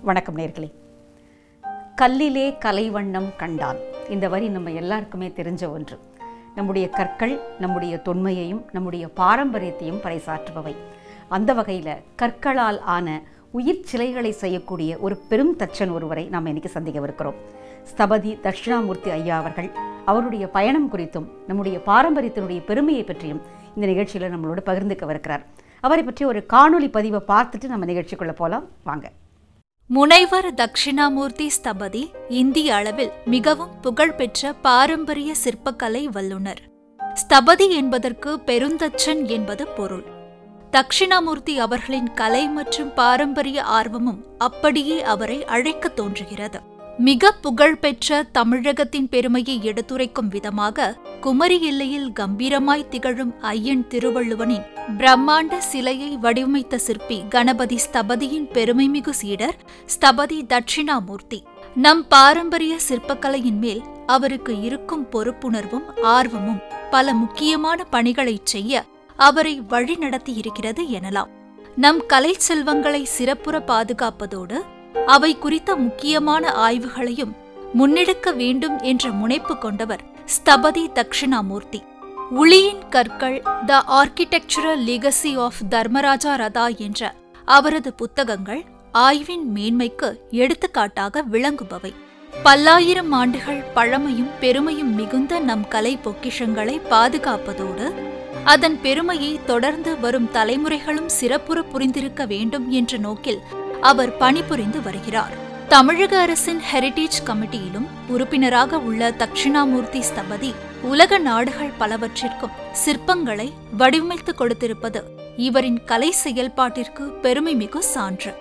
வணக்கம் நேர்களே கல்லிலே கலைவண்ணம் கண்டான் இந்த வரி நம்ம எல்லாருக்குமே தெரிஞ்ச ஒன்று நம்முடைய கற்கள் நம்முடைய தொன்மையையும் நம்முடைய பாரம்பரியத்தையும் பறைசாற்றுபவை அந்த வகையில் கற்களால் ஆன உயிர் சிலைகளை செய்யக்கூடிய ஒரு பெரும் தச்சன் ஒருவரை நாம் இன்னைக்கு சந்திக்கவிருக்கிறோம் ஸ்தபதி தட்சிணாமூர்த்தி ஐயா அவர்கள் அவருடைய பயணம் குறித்தும் நம்முடைய பாரம்பரியத்தினுடைய பெருமையை பற்றியும் இந்த நிகழ்ச்சியில் நம்மளோட பகிர்ந்துக்கவிருக்கிறார் அவரை பற்றி ஒரு காணொளி பதிவை பார்த்துட்டு நம்ம நிகழ்ச்சிக்குள்ளே போகலாம் வாங்க முனைவர் தட்சிணாமூர்த்தி ஸ்தபதி இந்திய அளவில் மிகவும் புகழ்பெற்ற பாரம்பரிய சிற்பக்கலை வல்லுனர் ஸ்தபதி என்பதற்கு பெருந்தச்சன் என்பது பொருள் தட்சிணாமூர்த்தி அவர்களின் கலை மற்றும் பாரம்பரிய ஆர்வமும் அப்படியே அவரை அழைக்கத் தோன்றுகிறது மிக புகழ்பெற்ற தமிழகத்தின் பெருமையை எடுத்துரைக்கும் விதமாக குமரி எல்லையில் கம்பீரமாய் திகழும் ஐயன் திருவள்ளுவனின் பிரம்மாண்ட சிலையை வடிவமைத்த சிற்பி கணபதி ஸ்தபதியின் பெருமைமிகு சீடர் ஸ்தபதி தட்சிணாமூர்த்தி நம் பாரம்பரிய சிற்பக்கலையின் மேல் அவருக்கு இருக்கும் பொறுப்புணர்வும் ஆர்வமும் பல முக்கியமான பணிகளைச் செய்ய அவரை வழிநடத்தியிருக்கிறது எனலாம் நம் கலை செல்வங்களை சிறப்புற பாதுகாப்பதோடு அவை குறித்த முக்கியமான ஆய்வுகளையும் முன்னெடுக்க வேண்டும் என்ற முனைப்பு கொண்டவர் ஸ்தபதி தட்சிணாமூர்த்தி உளியின் கற்கள் the architectural legacy of Dharmaraja Ratha என்ற அவரது புத்தகங்கள் ஆய்வின் மேன்மைக்கு எடுத்துக்காட்டாக விளங்குபவை பல்லாயிரம் ஆண்டுகள் பழமையும் பெருமையும் மிகுந்த நம் கலை பொக்கிஷங்களை பாதுகாப்பதோடு அதன் பெருமையை தொடர்ந்து வரும் தலைமுறைகளும் சிறப்புற புரிந்திருக்க வேண்டும் என்ற நோக்கில் அவர் பணிபுரிந்து வருகிறார் தமிழக அரசின் ஹெரிடேஜ் கமிட்டியிலும் உறுப்பினராக உள்ள தட்சிணாமூர்த்தி ஸ்தபதி உலக நாடுகள் பலவற்றிற்கும் சிற்பங்களை வடிவமைத்து கொடுத்திருப்பது இவரின் கலை செயல்பாட்டிற்கு பெருமை மிகு சான்று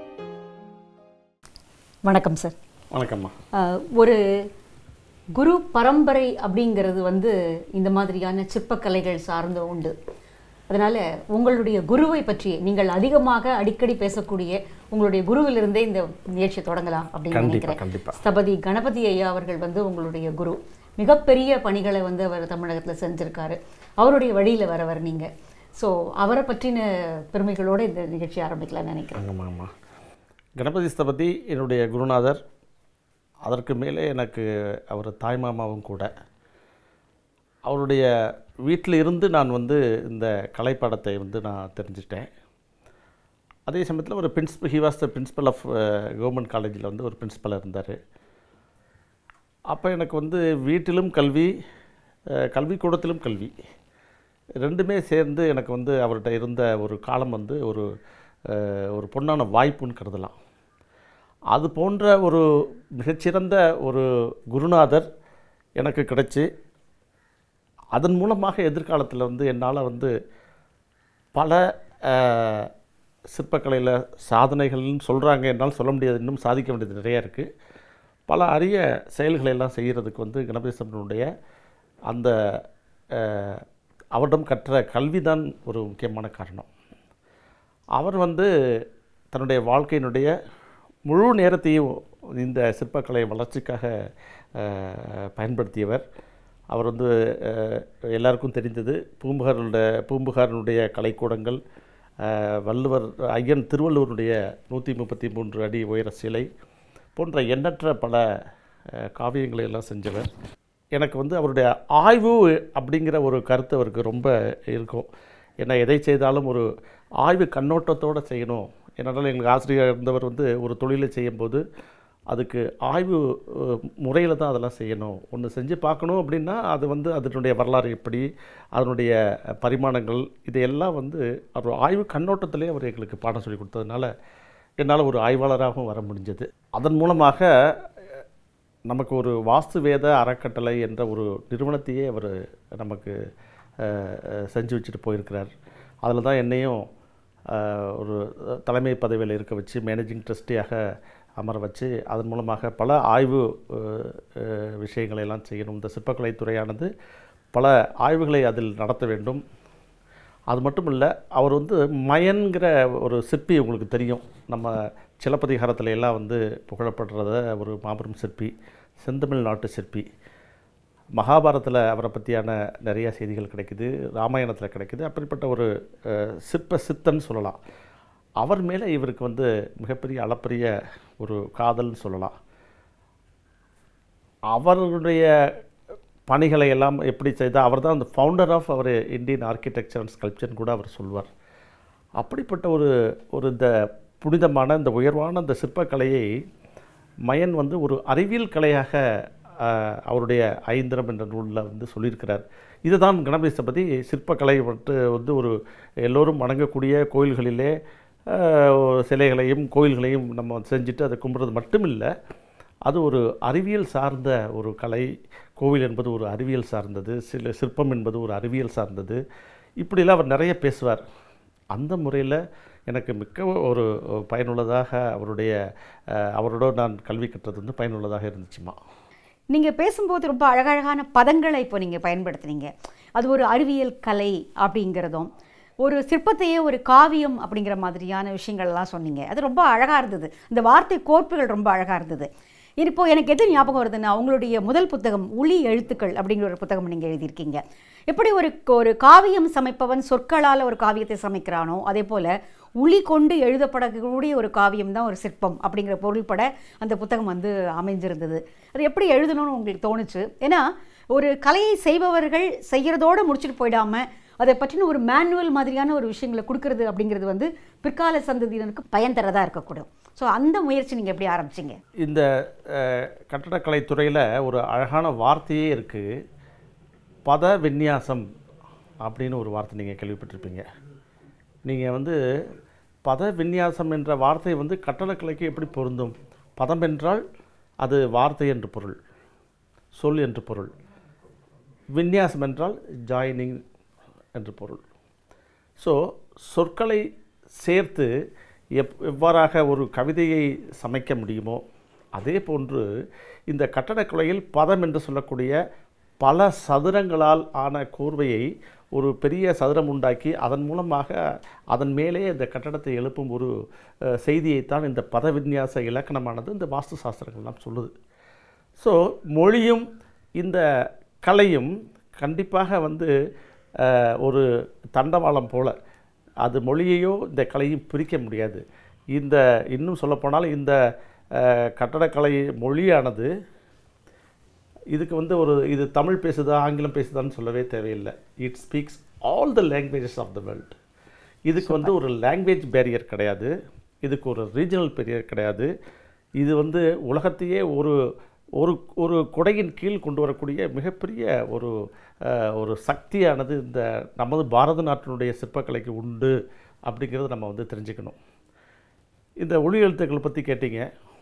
வணக்கம் சார் வணக்கம்மா அஹ், ஒரு குரு பரம்பரை அப்படிங்கிறது வந்து இந்த மாதிரியான சிற்பக்கலைகள் சார்ந்த உண்டு அதனால உங்களுடைய குருவை பற்றி நீங்கள் அதிகமாக அடிக்கடி பேசக்கூடிய உங்களுடைய குருவிலிருந்தே இந்த நிகழ்ச்சியை தொடங்கலாம் அப்படின்னு கண்டிப்பா, நினைக்கிறேன் கண்டிப்பா. ஸ்தபதி கணபதி ஐயா அவர்கள் வந்து உங்களுடைய குரு மிகப்பெரிய பணிகளை வந்து அவர் தமிழகத்தில் செஞ்சிருக்காரு அவருடைய வழியில் வரவர் நீங்க ஸோ அவரை பற்றின பெருமைகளோடு இந்த நிகழ்ச்சி ஆரம்பிக்கலாம்னு நினைக்கிறேன் ஆமாம் ஆமாம் கணபதி ஸ்தபதி என்னுடைய குருநாதர் அதற்கு மேலே எனக்கு அவர் தாய்மாமாவும் கூட அவருடைய வீட்டில் இருந்து நான் வந்து இந்த கலைப்பாடத்தை வந்து நான் தெரிஞ்சிட்டேன் அதே சமயத்தில் ஒரு principal he was the principal of government காலேஜில் வந்து ஒரு பிரின்சிபலாக இருந்தார் அப்போ எனக்கு வந்து வீட்டிலும் கல்வி அஹ், கல்விக்கூடத்திலும் கல்வி ரெண்டுமே சேர்ந்து எனக்கு வந்து அவர்கிட்ட இருந்த ஒரு காலம் வந்து ஒரு அஹ், ஒரு பொன்னான வாய்ப்புன்னு கருதலாம் அது போன்ற ஒரு மிகச்சிறந்த ஒரு குருநாதர் எனக்கு கிடைச்சி அதன் மூலமாக எதிர்காலத்தில் வந்து என்னால் வந்து பல அஹ், சிற்பக்கலையில் சாதனைகள்னு சொல்கிறாங்க என்னால் சொல்ல முடியாது இன்னும் சாதிக்க வேண்டியது நிறையா இருக்குது பல அரிய செயல்களை எல்லாம் செய்கிறதுக்கு வந்து கணபதி சம்பனுடைய அந்த அஹ், அவரிடம் கற்ற கல்வி தான் ஒரு முக்கியமான காரணம் அவர் வந்து தன்னுடைய வாழ்க்கையினுடைய முழு நேரத்தையும் இந்த சிற்பக்கலை வளர்ச்சிக்காக அஹ், பயன்படுத்தியவர் அவர் வந்து அஹ், எல்லாருக்கும் தெரிந்தது பூம்புகாருடைய பூம்புகாரனுடைய கலைக்கூடங்கள் அஹ், வள்ளுவர் ஐயன் திருவள்ளுவருடைய நூற்றி முப்பத்தி மூன்று அடி உயர சிலை போன்ற எண்ணற்ற பல அஹ், காவியங்களை எல்லாம் செஞ்சவர் எனக்கு வந்து அவருடைய ஆய்வு அப்படிங்கிற ஒரு கருத்து அவருக்கு ரொம்ப இருக்கும் ஏன்னா எதை செய்தாலும் ஒரு ஆய்வு கண்ணோட்டத்தோடு செய்யணும் ஏன்னாலும் எங்களுக்கு ஆசிரியர் இருந்தவர் வந்து ஒரு தொழிலை செய்யும்போது அதுக்கு ஆய்வு முறையில் தான் அதெல்லாம் செய்யணும் ஒன்று செஞ்சு பார்க்கணும் அப்படின்னா அது வந்து அதனுடைய வரலாறு எப்படி அதனுடைய பரிமாணங்கள் இதையெல்லாம் வந்து அவர் ஆய்வு கண்ணோட்டத்திலே அவர் எங்களுக்கு பாடம் சொல்லி கொடுத்ததுனால என்னால் ஒரு ஆய்வாளராகவும் வர முடிஞ்சது அதன் மூலமாக அஹ், நமக்கு ஒரு வாஸ்து வேத அறக்கட்டளை என்ற ஒரு நிறுவனத்தையே அவர் நமக்கு அஹ், அஹ், செஞ்சு வச்சுட்டு போயிருக்கிறார் அதில் தான் என்னையும் அஹ், ஒரு தலைமை பதவியில் இருக்க வச்சு மேனேஜிங் ட்ரஸ்டியாக அமர வச்சு அதன் மூலமாக பல ஆய்வு அஹ், அஹ், விஷயங்களை எல்லாம் செய்யணும் இந்த சிற்பக்கலைத் துறையானது பல ஆய்வுகளை அதில் நடத்த வேண்டும் அது மட்டும் இல்லை அவர் வந்து மயன்கிற ஒரு சிற்பி உங்களுக்கு தெரியும் நம்ம சிலப்பதிகாரத்துல எல்லாம் வந்து புகழப்படுறத ஒரு மாபெரும் சிற்பி செந்தமிழ் நாட்டு சிற்பி மகாபாரதத்தில் அவரை பற்றியான நிறைய செய்திகள் கிடைக்குது ராமாயணத்தில் கிடைக்குது அப்படிப்பட்ட ஒரு அஹ், சிற்ப சித்தன்னு சொல்லலாம் அவர் மேலே இவருக்கு வந்து மிகப்பெரிய அளப்பரிய ஒரு காதல்னு சொல்லலாம் அவருடைய பணிகளை எல்லாம் எப்படி செய்தால் அவர் தான் அந்த ஃபவுண்டர் ஆஃப் அவர் இந்தியன் ஆர்கிடெக்சர் அண்ட் ஸ்கல்ப்சர்னு கூட அவர் சொல்வார் அப்படிப்பட்ட ஒரு ஒரு இந்த புனிதமான இந்த உயர்வான இந்த சிற்பக்கலையை மயன் வந்து ஒரு அறிவியல் கலையாக ஆஹ், அவருடைய ஐந்திரம் என்ற நூலில் வந்து சொல்லியிருக்கிறார் இதுதான் கணபதி பற்றி சிற்பக்கலை வந்து வந்து ஒரு எல்லோரும் வணங்கக்கூடிய கோயில்களிலே ஆஹ், ஒரு சிலைகளையும் கோயில்களையும் நம்ம செஞ்சுட்டு அதை கும்பிட்றது மட்டும் இல்லை அது ஒரு அறிவியல் சார்ந்த ஒரு கலை கோவில் என்பது ஒரு அறிவியல் சார்ந்தது சில சிற்பம் என்பது ஒரு அறிவியல் சார்ந்தது இப்படிலாம் அவர் நிறைய பேசுவார் அந்த முறையில் எனக்கு மிக்க ஒரு பயனுள்ளதாக அவருடைய அஹ், அவரோட நான் கல்வி கற்றது வந்து பயனுள்ளதாக இருந்துச்சுமா நீங்கள் பேசும்போது ரொம்ப அழகழகான பதங்களை இப்போ நீங்கள் பயன்படுத்துனீங்க அது ஒரு அறிவியல் கலை அப்படிங்கிறதும் ஒரு சிற்பத்தையே ஒரு காவியம் அப்படிங்கிற மாதிரியான விஷயங்கள்லாம் சொன்னீங்க அது ரொம்ப அழகாக இருந்தது இந்த வார்த்தை கோர்ப்புகள் ரொம்ப அழகாக இருந்தது இப்போ எனக்கு எது ஞாபகம் வருதுன்னா உங்களுடைய முதல் புத்தகம் ஒளி எழுத்துக்கள் அப்படிங்கிற ஒரு புத்தகம் நீங்கள் எழுதியிருக்கீங்க எப்படி ஒரு ஒரு காவியம் சமைப்பவன் சொற்களால் ஒரு காவியத்தை சமைக்கிறானோ அதே போல் உளி கொண்டு எழுதப்படக்கூடிய ஒரு காவியம் தான் ஒரு சிற்பம் அப்படிங்கிற பொருள்பட அந்த புத்தகம் வந்து அமைஞ்சிருந்தது அது எப்படி எழுதணும்னு உங்களுக்கு தோணுச்சு ஏன்னா ஒரு கலையை செய்பவர்கள் செய்கிறதோடு முடிச்சுட்டு போயிடாமல் அதை பற்றின ஒரு மேனுவல் மாதிரியான ஒரு விஷயங்களை கொடுக்கறது அப்படிங்கிறது வந்து பிற்கால சந்ததியினருக்கு பயன் தரதாக இருக்கக்கூடும் ஸோ அந்த முயற்சி நீங்கள் எப்படி ஆரம்பிச்சீங்க இந்த அஹ், கட்டடக்கலைத் துறையில் ஒரு அழகான வார்த்தையே இருக்குது பத விந்நியாசம் அப்படின்னு ஒரு வார்த்தை நீங்கள் கேள்விப்பட்டிருப்பீங்க நீங்கள் வந்து பத விந்நியாசம் என்ற வார்த்தை வந்து கட்டடக்கலைக்கு எப்படி பொருந்தும் பதம் என்றால் அது வார்த்தை என்று பொருள் சொல் என்று பொருள் விந்நியாசம் என்றால் ஜாயினிங் என்று பொருள் ஸோ சொற்களை சேர்த்து எப் எவ்வாறாக ஒரு கவிதையை சமைக்க முடியுமோ அதே போன்று இந்த கட்டடக்கலையில் பதம் என்று சொல்லக்கூடிய பல சதுரங்களால் ஆன கூர்வையை ஒரு பெரிய சதுரம் உண்டாக்கி அதன் மூலமாக அதன் மேலே இந்த கட்டடத்தை எழுப்பும் ஒரு அஹ், செய்தியைத்தான் இந்த பத விந்நியாச இலக்கணமானது இந்த வாஸ்து சாஸ்திரங்கள்லாம் சொல்லுது ஸோ மொழியும் இந்த கலையும் கண்டிப்பாக வந்து அஹ், ஒரு தண்டவாளம் போல அது மொழியையோ இந்த கலையும் பிரிக்க முடியாது இந்த இன்னும் சொல்லப்போனால் இந்த அஹ், கட்டடக்கலை மொழியானது இதுக்கு வந்து ஒரு இது தமிழ் பேசுதா ஆங்கிலம் பேசுதான்னு சொல்லவே தேவையில்லை it speaks all the languages of the world இதுக்கு வந்து ஒரு லாங்குவேஜ் பேரியர் கிடையாது இதுக்கு ஒரு ரீஜனல் பேரியர் கிடையாது இது வந்து உலகத்தையே ஒரு ஒரு ஒரு குடையின் கீழ் கொண்டு வரக்கூடிய மிகப்பெரிய ஒரு அஹ், ஒரு சக்தியானது இந்த நமது பாரத நாட்டினுடைய சிற்பக்கலைக்கு உண்டு அப்படிங்கிறத நம்ம வந்து தெரிஞ்சுக்கணும் இந்த ஒளி எழுத்துக்களை பற்றி கேட்டீங்க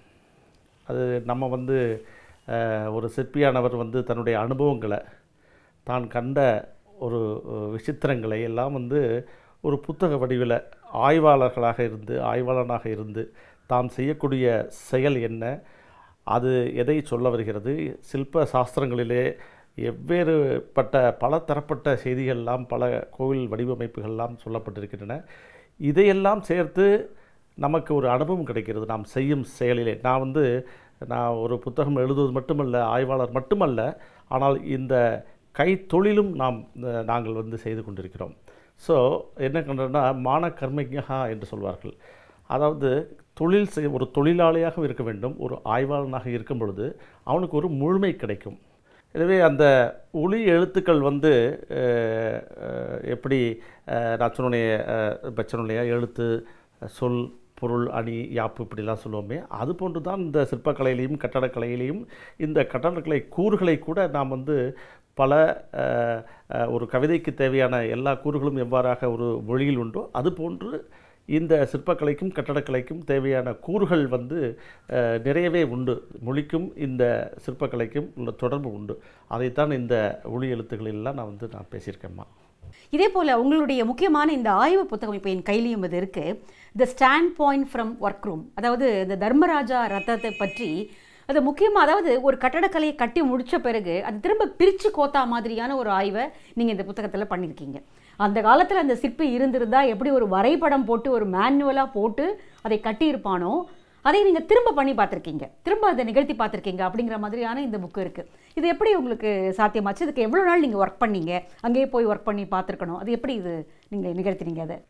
அது நம்ம வந்து அஹ், ஒரு சிற்பியானவர் வந்து தன்னுடைய அனுபவங்களை தான் கண்ட ஒரு அஹ், விசித்திரங்களை எல்லாம் வந்து ஒரு புத்தக வடிவில் ஆய்வாளர்களாக இருந்து ஆய்வாளனாக இருந்து தாம் செய்யக்கூடிய செயல் என்ன அது எதை சொல்ல வருகிறது சில்ப சாஸ்திரங்களிலே எவ்வேறுபட்ட பல தரப்பட்ட செய்திகள்லாம் பல கோவில் வடிவமைப்புகள்லாம் சொல்லப்பட்டிருக்கின்றன இதையெல்லாம் சேர்த்து நமக்கு ஒரு அனுபவம் கிடைக்கிறது நாம் செய்யும் செயலிலே நான் வந்து நான் ஒரு புத்தகம் எழுதுவது மட்டுமல்ல ஆய்வாளர் மட்டுமல்ல ஆனால் இந்த கைத்தொழிலும் நாம் அஹ், நாங்கள் வந்து செய்து கொண்டிருக்கிறோம் ஸோ என்ன கண்டோம்னா மான கர்மஜா என்று சொல்வார்கள் அதாவது தொழில் செய் ஒரு தொழிலாளியாக இருக்க வேண்டும் ஒரு ஆய்வாளனாக இருக்கும் பொழுது அவனுக்கு ஒரு முழுமை கிடைக்கும் எனவே அந்த ஒளி எழுத்துக்கள் வந்து அஹ், அஹ், எப்படி அஹ், நான் சொன்னே பச்சனும் இல்லையா எழுத்து சொல் பொருள் அணி யாப்பு இப்படிலாம் சொல்லுவோமே அது போன்று தான் இந்த சிற்பக்கலையிலையும் கட்டடக்கலையிலையும் இந்த கட்டடக்கலை கூறுகளை கூட நாம் வந்து பல அஹ், அஹ், ஒரு கவிதைக்கு தேவையான எல்லா கூறுகளும் எவ்வாறாக ஒரு மொழியில் உண்டோ அதுபோன்று இந்த சிற்பக்கலைக்கும் கட்டடக்கலைக்கும் தேவையான கூறுகள் வந்து அஹ், நிறையவே உண்டு மொழிக்கும் இந்த சிற்பக்கலைக்கும் உள்ள தொடர்பு உண்டு அதைத்தான் இந்த ஒளி எழுத்துக்களெல்லாம் நான் வந்து நான் பேசியிருக்கேம்மா இதே போல் உங்களுடைய முக்கியமான இந்த ஆய்வு புத்தகம் இப்போ என் கையிலையும் இது இருக்குது the standpoint from work room அதாவது இந்த தர்மராஜா ரத்தத்தை பற்றி அது முக்கியமாக அதாவது ஒரு கட்டடக்கலையை கட்டி முடித்த பிறகு அது திரும்ப பிரித்து கோத்தா மாதிரியான ஒரு ஆய்வை நீங்கள் இந்த புத்தகத்தில் பண்ணியிருக்கீங்க அந்த காலத்தில் அந்த சிற்பி இருந்திருந்தா எப்படி ஒரு வரைபடம் போட்டு ஒரு மேனுவலாக போட்டு அதை கட்டியிருப்பானோ அதை நீங்கள் திரும்ப பண்ணி பார்த்துருக்கீங்க திரும்ப அதை நிகழ்த்தி பார்த்துருக்கீங்க அப்படிங்கிற மாதிரியான இந்த புக்கு இருக்குது இது எப்படி உங்களுக்கு சாத்தியமாச்சு இதுக்கு எவ்வளோ நாள் நீங்கள் ஒர்க் பண்ணீங்க அங்கேயே போய் ஒர்க் பண்ணி பார்த்துருக்கணும் அது எப்படி இது நீங்கள் நிகழ்த்தினீங்க அதை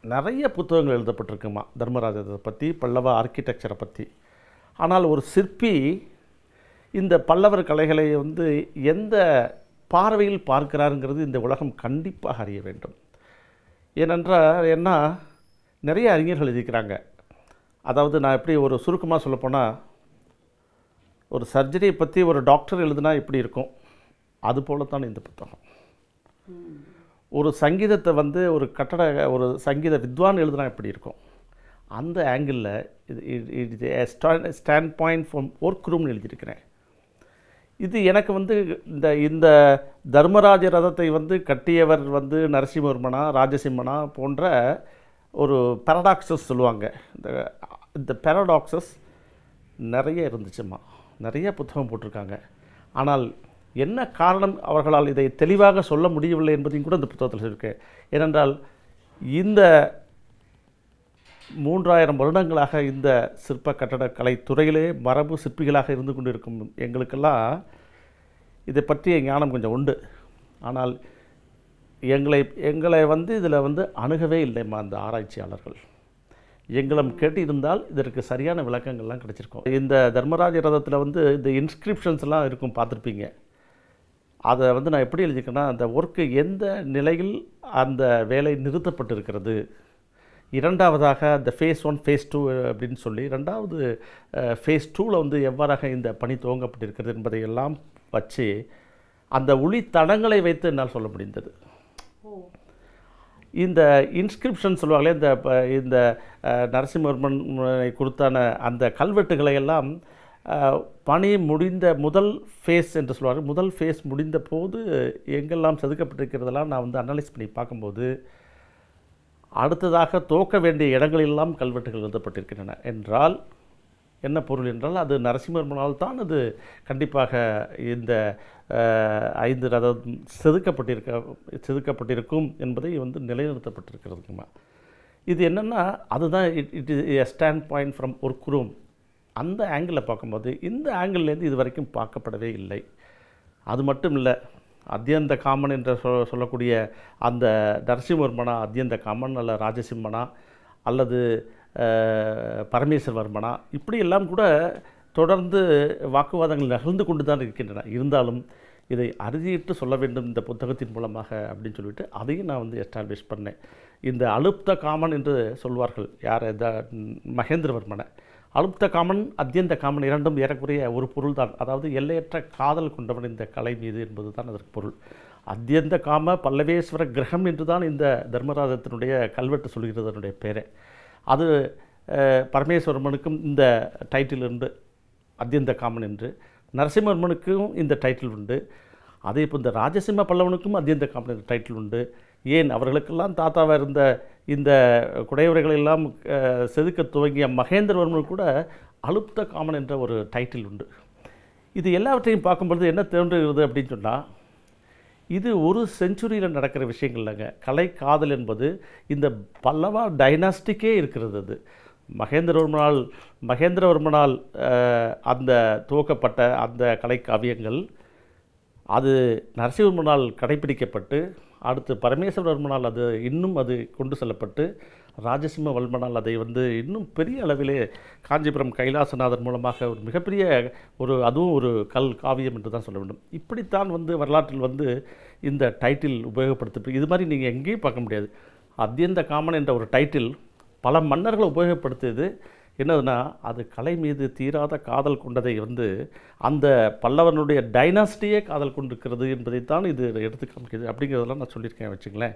நிறைய புத்தகங்கள் எழுதப்பட்டிருக்குமா தர்மராஜத்தை பற்றி பல்லவ ஆர்கிடெக்சரை பற்றி ஆனால் ஒரு சிற்பி இந்த பல்லவர் கலைகளை வந்து எந்த பார்வையில் பார்க்கிறாருங்கிறது இந்த உலகம் கண்டிப்பாக அறிய வேண்டும் ஏனென்றால் என்ன நிறைய அறிஞர்கள் எழுதிக்கிறாங்க அதாவது நான் எப்படி ஒரு சுருக்கமாக சொல்லப்போனால் ஒரு சர்ஜரியை பற்றி ஒரு டாக்டர் எழுதுனா எப்படி இருக்கும் அது போல தான் இந்த புத்தகம் ஒரு சங்கீதத்தை வந்து ஒரு கட்டட ஒரு சங்கீத வித்வான் எழுதுனா எப்படி இருக்கும் அந்த ஆங்கிளில் இது இது ஸ்டாண்ட் பாயிண்ட் ஃப்ரம் ஒர்க் ரூம்னு எழுதியிருக்கிறேன் இது எனக்கு வந்து இந்த இந்த தர்மராஜ ரதத்தை வந்து கட்டியவர் வந்து நரசிம்மவர்மனா ராஜசிம்மனா போன்ற ஒரு பேரடாக்சஸ் சொல்லுவாங்க இந்த இந்த பேரடாக்சஸ் நிறைய இருந்துச்சுமா நிறைய புத்தகம் போட்டிருக்காங்க ஆனால் என்ன காரணம் அவர்களால் இதை தெளிவாக சொல்ல முடியவில்லை என்பதையும் கூட இந்த புத்தகத்தில் இருக்கு ஏனென்றால் இந்த மூன்றாயிரம் வருடங்களாக இந்த சிற்ப கட்டடக்கலை துறையிலே மரபு சிற்பிகளாக இருந்து கொண்டிருக்கும் எங்களுக்கெல்லாம் இதை பற்றிய ஞானம் கொஞ்சம் உண்டு ஆனால் எங்களை எங்களை வந்து இதில் வந்து அணுகவே இல்லைம்மா அந்த ஆராய்ச்சியாளர்கள் எங்களும் கேட்டிருந்தால் இதற்கு சரியான விளக்கங்கள்லாம் கிடைச்சிருக்கும் இந்த தர்மராஜ ரதத்தில் வந்து இந்த இன்ஸ்கிரிப்ஷன்ஸ் எல்லாம் இருக்கும் பார்த்துருப்பீங்க அதை வந்து நான் எப்படி எழுதியிருக்கேன்னா அந்த ஒர்க்கு எந்த நிலையில் அந்த வேலை நிறுத்தப்பட்டிருக்கிறது இரண்டாவதாக அந்த ஃபேஸ் ஒன் ஃபேஸ் டூ அப்படின்னு சொல்லி ரெண்டாவது ஃபேஸ் டூவில் வந்து எவ்வாறாக இந்த பணி துவங்கப்பட்டிருக்கிறது என்பதையெல்லாம் வச்சு அந்த ஒளி தடங்களை வைத்து என்னால் சொல்ல முடிந்தது இந்த இன்ஸ்கிரிப்ஷன் சொல்லுவாங்களே இந்த ப- இந்த அஹ், நரசிம்மவர்மன் கொடுத்தான அந்த கல்வெட்டுகளை எல்லாம் அஹ், பணி முடிந்த முதல் ஃபேஸ் என்று சொல்வார்கள் முதல் ஃபேஸ் முடிந்த போது எங்கெல்லாம் செதுக்கப்பட்டிருக்கிறதெல்லாம் நான் வந்து அனலைஸ் பண்ணி பார்க்கும்போது அடுத்ததாக துவக்க வேண்டிய இடங்களெல்லாம் கல்வெட்டுகள் எழுதப்பட்டிருக்கின்றன என்றால் என்ன பொருள் என்றால் அது நரசிம்மர்மனால் தான் அது கண்டிப்பாக இந்த அஹ், ஐந்து ரதம் செதுக்கப்பட்டிருக்க செதுக்கப்பட்டிருக்கும் என்பதை வந்து நிலைநிறுத்தப்பட்டிருக்கிறதுக்குமா இது என்னென்னா அதுதான் it it is standpoint from work room அந்த ஆங்கிளில் பார்க்கும்போது இந்த ஆங்கிள்லேருந்து இது வரைக்கும் பார்க்கப்படவே இல்லை அது மட்டும் இல்லை அத்தியந்த காமன் என்று சொ சொல்லக்கூடிய அந்த நரசிம்மவர்மனா அத்தியந்த காமன் அல்ல ராஜசிம்மனா அல்லது அஹ், பரமேஸ்வரவர்மனா இப்படியெல்லாம் கூட தொடர்ந்து வாக்குவாதங்கள் நிகழ்ந்து கொண்டு தான் இருக்கின்றன இருந்தாலும் இதை அறுதியிட்டு சொல்ல வேண்டும் இந்த புத்தகத்தின் மூலமாக அப்படின்னு சொல்லிட்டு அதையும் நான் வந்து எஸ்டாப்ளிஷ் பண்ணேன் இந்த அலுப்த காமன் என்று சொல்வார்கள் யார் இந்த ம், மகேந்திரவர்மனை அலுப்த காமன் அத்தியந்த காமன் இரண்டும் ஏறக்குறைய ஒரு பொருள் தான் அதாவது எல்லையற்ற காதல் கொண்டவன் இந்த கலை மீது என்பது தான் அதற்கு பொருள் அத்தியந்த காம பல்லவேஸ்வர கிரகம் என்று தான் இந்த தர்மராஜத்தினுடைய கல்வெட்டு சொல்கிறது அதனுடைய பேரே அது அஹ், பரமேஸ்வரமனுக்கும் இந்த டைட்டில் உண்டு அத்தியந்த காமன் என்று நரசிம்மவர்மனுக்கும் இந்த டைட்டில் உண்டு அதே இப்போ இந்த ராஜசிம்ம பல்லவனுக்கும் அத்தியந்த காமன் என்ற டைட்டில் உண்டு ஏன் அவர்களுக்கெல்லாம் தாத்தாவாக இருந்த இந்த குடையவர்களை எல்லாம் அஹ், செதுக்க துவங்கிய மகேந்திரவர்மன் கூட அலுப்த காமன் என்ற ஒரு டைட்டில் உண்டு இது எல்லாவற்றையும் பார்க்கும்பொழுது என்ன தோன்றுகிறது அப்படின்னு சொன்னால் இது ஒரு செஞ்சுரியில் நடக்கிற விஷயங்கள் இல்லைங்க கலை காதல் என்பது இந்த பல்லவா டைனாஸ்டிக்கே இருக்கிறது அது மகேந்திரவர்மனால் மகேந்திரவர்மனால் அஹ், அந்த துவக்கப்பட்ட அந்த கலை காவியங்கள் அது நரசிம்மனால் கடைப்பிடிக்கப்பட்டு அடுத்து பரமேஸ்வரவர்மனால் அது இன்னும் அது கொண்டு செல்லப்பட்டு ராஜசிம்ம வல்மனால் அதை வந்து இன்னும் பெரிய அளவிலே காஞ்சிபுரம் கைலாசநாதர் மூலமாக ஒரு மிகப்பெரிய ஒரு அதுவும் ஒரு கல் காவியம் என்று தான் சொல்ல வேண்டும் இப்படித்தான் வந்து வரலாற்றில் வந்து இந்த டைட்டில் உபயோகப்படுத்த இது மாதிரி நீங்கள் எங்கேயும் பார்க்க முடியாது அத்தியந்த காமன் என்ற ஒரு டைட்டில் பல மன்னர்களை உபயோகப்படுத்தியது என்னதுன்னா அது கலை மீது தீராத காதல் கொண்டதை வந்து அந்த பல்லவனுடைய டைனாஸ்டியே காதல் கொண்டிருக்கிறது என்பதைத்தான் இது எடுத்து காமிக்குது அப்படிங்கிறதெல்லாம் நான் சொல்லியிருக்கேன் வச்சுங்களேன்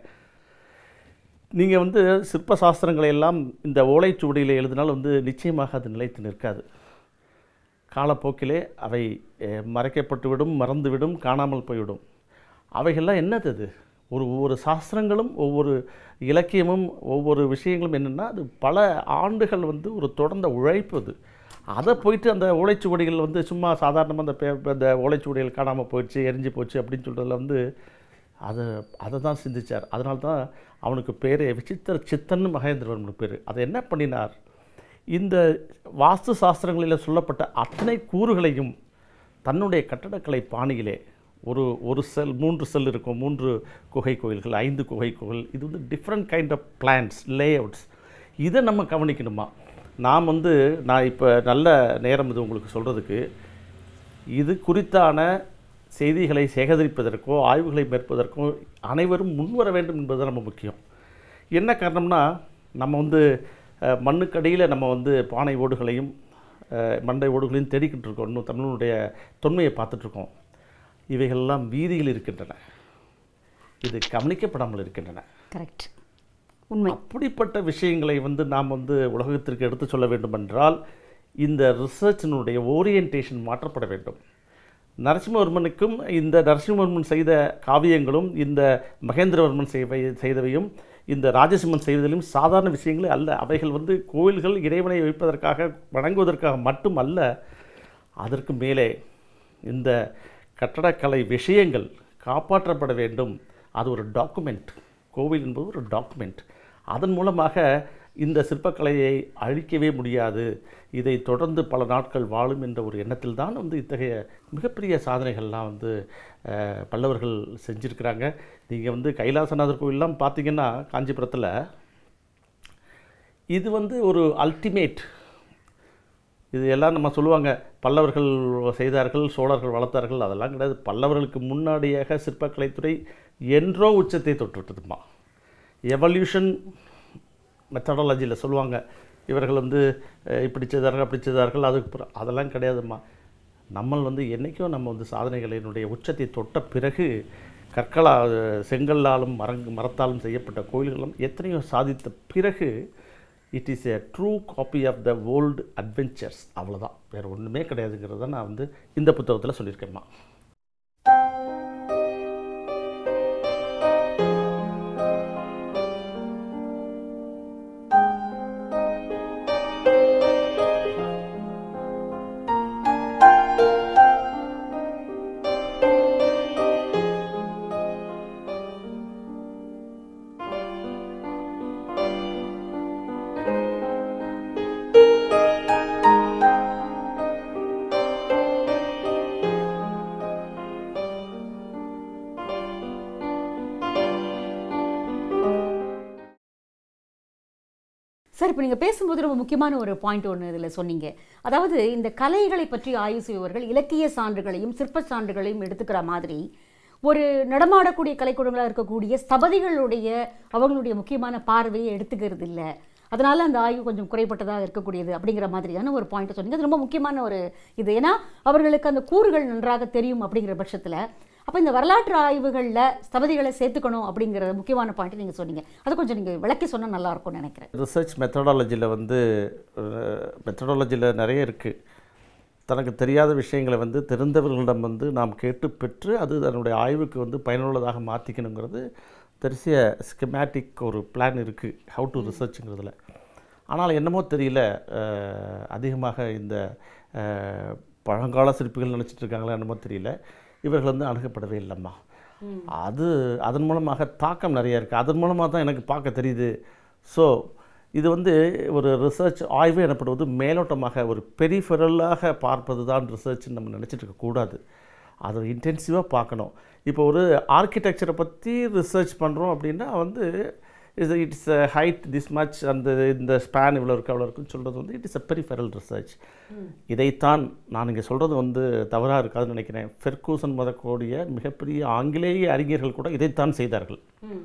நீங்கள் வந்து சிற்ப சாஸ்திரங்களை எல்லாம் இந்த ஓலைச்சுவடியில் எழுதினால் வந்து நிச்சயமாக அது நிலைத்து நிற்காது காலப்போக்கிலே அவை அஹ், மறைக்கப்பட்டுவிடும் மறந்துவிடும் காணாமல் போய்விடும் அவைகள்லாம் என்னது அது ஒரு ஒவ்வொரு சாஸ்திரங்களும் ஒவ்வொரு இலக்கியமும் ஒவ்வொரு விஷயங்களும் என்னென்னா அது பல ஆண்டுகள் வந்து ஒரு தொடர்ந்த உழைப்பு அது அதை போயிட்டு அந்த ஓலைச்சுவடிகள் வந்து சும்மா சாதாரணமாக அந்த பே அந்த ஓலைச்சுவடிகள் காணாமல் போயிடுச்சு எரிஞ்சு போச்சு அப்படின்னு சொல்கிறதுல வந்து அதை அதை தான் சிந்திச்சார் அதனால தான் அவனுக்கு பேர் விசித்திர சித்தன் மகேந்திரவர்மனுக்கு பேர் அதை என்ன பண்ணினார் இந்த வாஸ்து சாஸ்திரங்களில் சொல்லப்பட்ட அத்தனை கூறுகளையும் தன்னுடைய கட்டடக்கலை பாணியிலே ஒரு ஒரு செல் மூன்று செல் இருக்கும் மூன்று குகை கோயில்கள் ஐந்து குகை கோயில் இது வந்து different kind of plans layouts இதை நம்ம கவனிக்கணுமா நாம் வந்து நான் இப்போ நல்ல நேரம் இது உங்களுக்கு சொல்கிறதுக்கு இது குறித்தான செய்திகளை சேகரிப்பதற்கோ ஆய்வுகளை மேற்பதற்கோ அனைவரும் முன்வர வேண்டும் என்பது ரொம்ப முக்கியம் என்ன காரணம்னா நம்ம வந்து அஹ், மண்ணுக்கடியில் நம்ம வந்து பானை ஓடுகளையும் அஹ், மண்டை ஓடுகளையும் தேடிக்கிட்டு இருக்கோம் இன்னும் தமிழனுடைய தொன்மையை பார்த்துட்ருக்கோம் இவைகளெல்லாம் வீதியில் இருக்கின்றன இது கவனிக்கப்படாமல் இருக்கின்றன கரெக்ட் உண்மை அப்படிப்பட்ட விஷயங்களை வந்து நாம் வந்து உலகத்திற்கு எடுத்து சொல்ல வேண்டுமென்றால் இந்த ரிசர்ச்சினுடைய ஓரியன்டேஷன் மாற்றப்பட வேண்டும் நரசிம்மவர்மனுக்கும் இந்த நரசிம்மவர்மன் செய்த காவியங்களும் இந்த மகேந்திரவர்மன் செய்வை செய்தவையும் இந்த ராஜசிம்மன் செய்வதிலும் சாதாரண விஷயங்களே அல்ல அவைகள் வந்து கோவில்கள் இறைவனை வைப்பதற்காக வணங்குவதற்காக மட்டும் அல்ல அதற்கு மேலே இந்த கட்டடக்கலை விஷயங்கள் காப்பாற்றப்பட வேண்டும் அது ஒரு டாக்குமெண்ட் கோவில் என்பது ஒரு டாக்குமெண்ட் அதன் மூலமாக இந்த சிற்பக்கலையை அழிக்கவே முடியாது இதை தொடர்ந்து பல நாட்கள் வாழும் என்ற ஒரு எண்ணத்தில் தான் வந்து இத்தகைய மிகப்பெரிய சாதனைகள்லாம் வந்து அஹ், பல்லவர்கள் செஞ்சுருக்கிறாங்க நீங்கள் வந்து கைலாசநாதர் கோயிலெலாம் பார்த்தீங்கன்னா காஞ்சிபுரத்தில் இது வந்து ஒரு அல்டிமேட் இது எல்லாம் நம்ம சொல்லுவாங்க பல்லவர்கள் செய்தார்கள் சோழர்கள் வளர்த்தார்கள் அதெல்லாம் கிடையாது பல்லவர்களுக்கு முன்னாடியாக சிற்பக்கலைத்துறை என்றோ உச்சத்தை தொட்டுவிட்டதுமா எவல்யூஷன் மெத்தடாலஜியில் சொல்லுவாங்க இவர்கள் வந்து அஹ், இப்படி செய்தார்கள் அப்படி செய்தார்கள் அதுக்கு பிற- அதெல்லாம் கிடையாதும்மா நம்ம வந்து என்றைக்கும் நம்ம வந்து சாதனைகளினுடைய உச்சத்தை தொட்ட பிறகு கற்களா செங்கல்லாலும் மரங் மரத்தாலும் செய்யப்பட்ட கோயில்களும் எத்தனையோ சாதித்த பிறகு it is a true copy of the old adventures அவ்வளோதான் வேறு ஒன்றுமே கிடையாதுங்கிறத நான் வந்து இந்த புத்தகத்தில் சொல்லியிருக்கேம்மா சார் இப்போ நீங்கள் பேசும்போது ரொம்ப முக்கியமான ஒரு பாயிண்ட் ஒன்று இதில் சொன்னீங்க அதாவது இந்த கலைகளை பற்றி ஆய்வு செய்பவர்கள் இலக்கிய சான்றுகளையும் சிற்ப சான்றுகளையும் எடுத்துக்கிற மாதிரி ஒரு நடமாடக்கூடிய கலைக்கூடங்களாக இருக்கக்கூடிய ஸ்தபதிகளுடைய அவங்களுடைய முக்கியமான பார்வையை எடுத்துக்கிறது இல்லை அதனால அந்த ஆய்வு கொஞ்சம் குறைபட்டதாக இருக்கக்கூடியது அப்படிங்கிற மாதிரியான ஒரு பாயிண்ட் சொன்னீங்க அது ரொம்ப முக்கியமான ஒரு இது ஏன்னா அவர்களுக்கு அந்த கூறுகள் நன்றாக தெரியும் அப்படிங்கிற பட்சத்தில் அப்போ இந்த வரலாற்று ஆய்வுகளில் ஸ்தபதிகளை சேர்த்துக்கணும் அப்படிங்கிற முக்கியமான பாயிண்ட் நீங்கள் சொன்னீங்க அதை கொஞ்சம் நீங்கள் விளக்கி சொன்னால் நல்லா இருக்கும்னு நினைக்கிறேன் ரிசர்ச் மெத்தடாலஜியில் வந்து மெத்தடாலஜியில் நிறைய இருக்குது தனக்கு தெரியாத விஷயங்களை வந்து தெரிந்தவர்களிடம் வந்து நாம் கேட்டு பெற்று அது தன்னுடைய ஆய்வுக்கு வந்து பயனுள்ளதாக மாற்றிக்கணுங்கிறது தெரிசிய ஸ்கிமேட்டிக் ஒரு பிளான் இருக்குது ஹவு டு ரிசர்ச்சுங்கிறதுல ஆனால் என்னமோ தெரியல அஹ், அதிகமாக இந்த அஹ், பழங்கால சிற்பிகள் நினச்சிட்டு இருக்காங்களா என்னமோ தெரியல இவர்கள் வந்து அணுகப்படவே இல்லைம்மா அது அதன் மூலமாக தாக்கம் நிறைய இருக்குது அதன் மூலமாக தான் எனக்கு பார்க்க தெரியுது ஸோ இது வந்து ஒரு ரிசர்ச் ஆய்வு எனப்படுவது மேலோட்டமாக ஒரு பெரிஃபெரலாக பார்ப்பது தான் ரிசர்ச்னு நம்ம நினச்சிட்டு இருக்கக்கூடாது அதை இன்டென்சிவாக பார்க்கணும் இப்போ ஒரு ஆர்கிடெக்சரை பற்றி ரிசர்ச் பண்ணுறோம் அப்படின்னா வந்து is it's height this much அந்த இந்த ஸ்பேன் இவ்வளோ இருக்குது அவ்வளோ இருக்குன்னு சொல்கிறது வந்து it is a peripheral research இதைத்தான் நான் இங்கே சொல்கிறது வந்து தவறாக இருக்காதுன்னு நினைக்கிறேன் ஃபெர்கூசன் முதற்கூடிய மிகப்பெரிய ஆங்கிலேய அறிஞர்கள் கூட இதைத்தான் செய்தார்கள்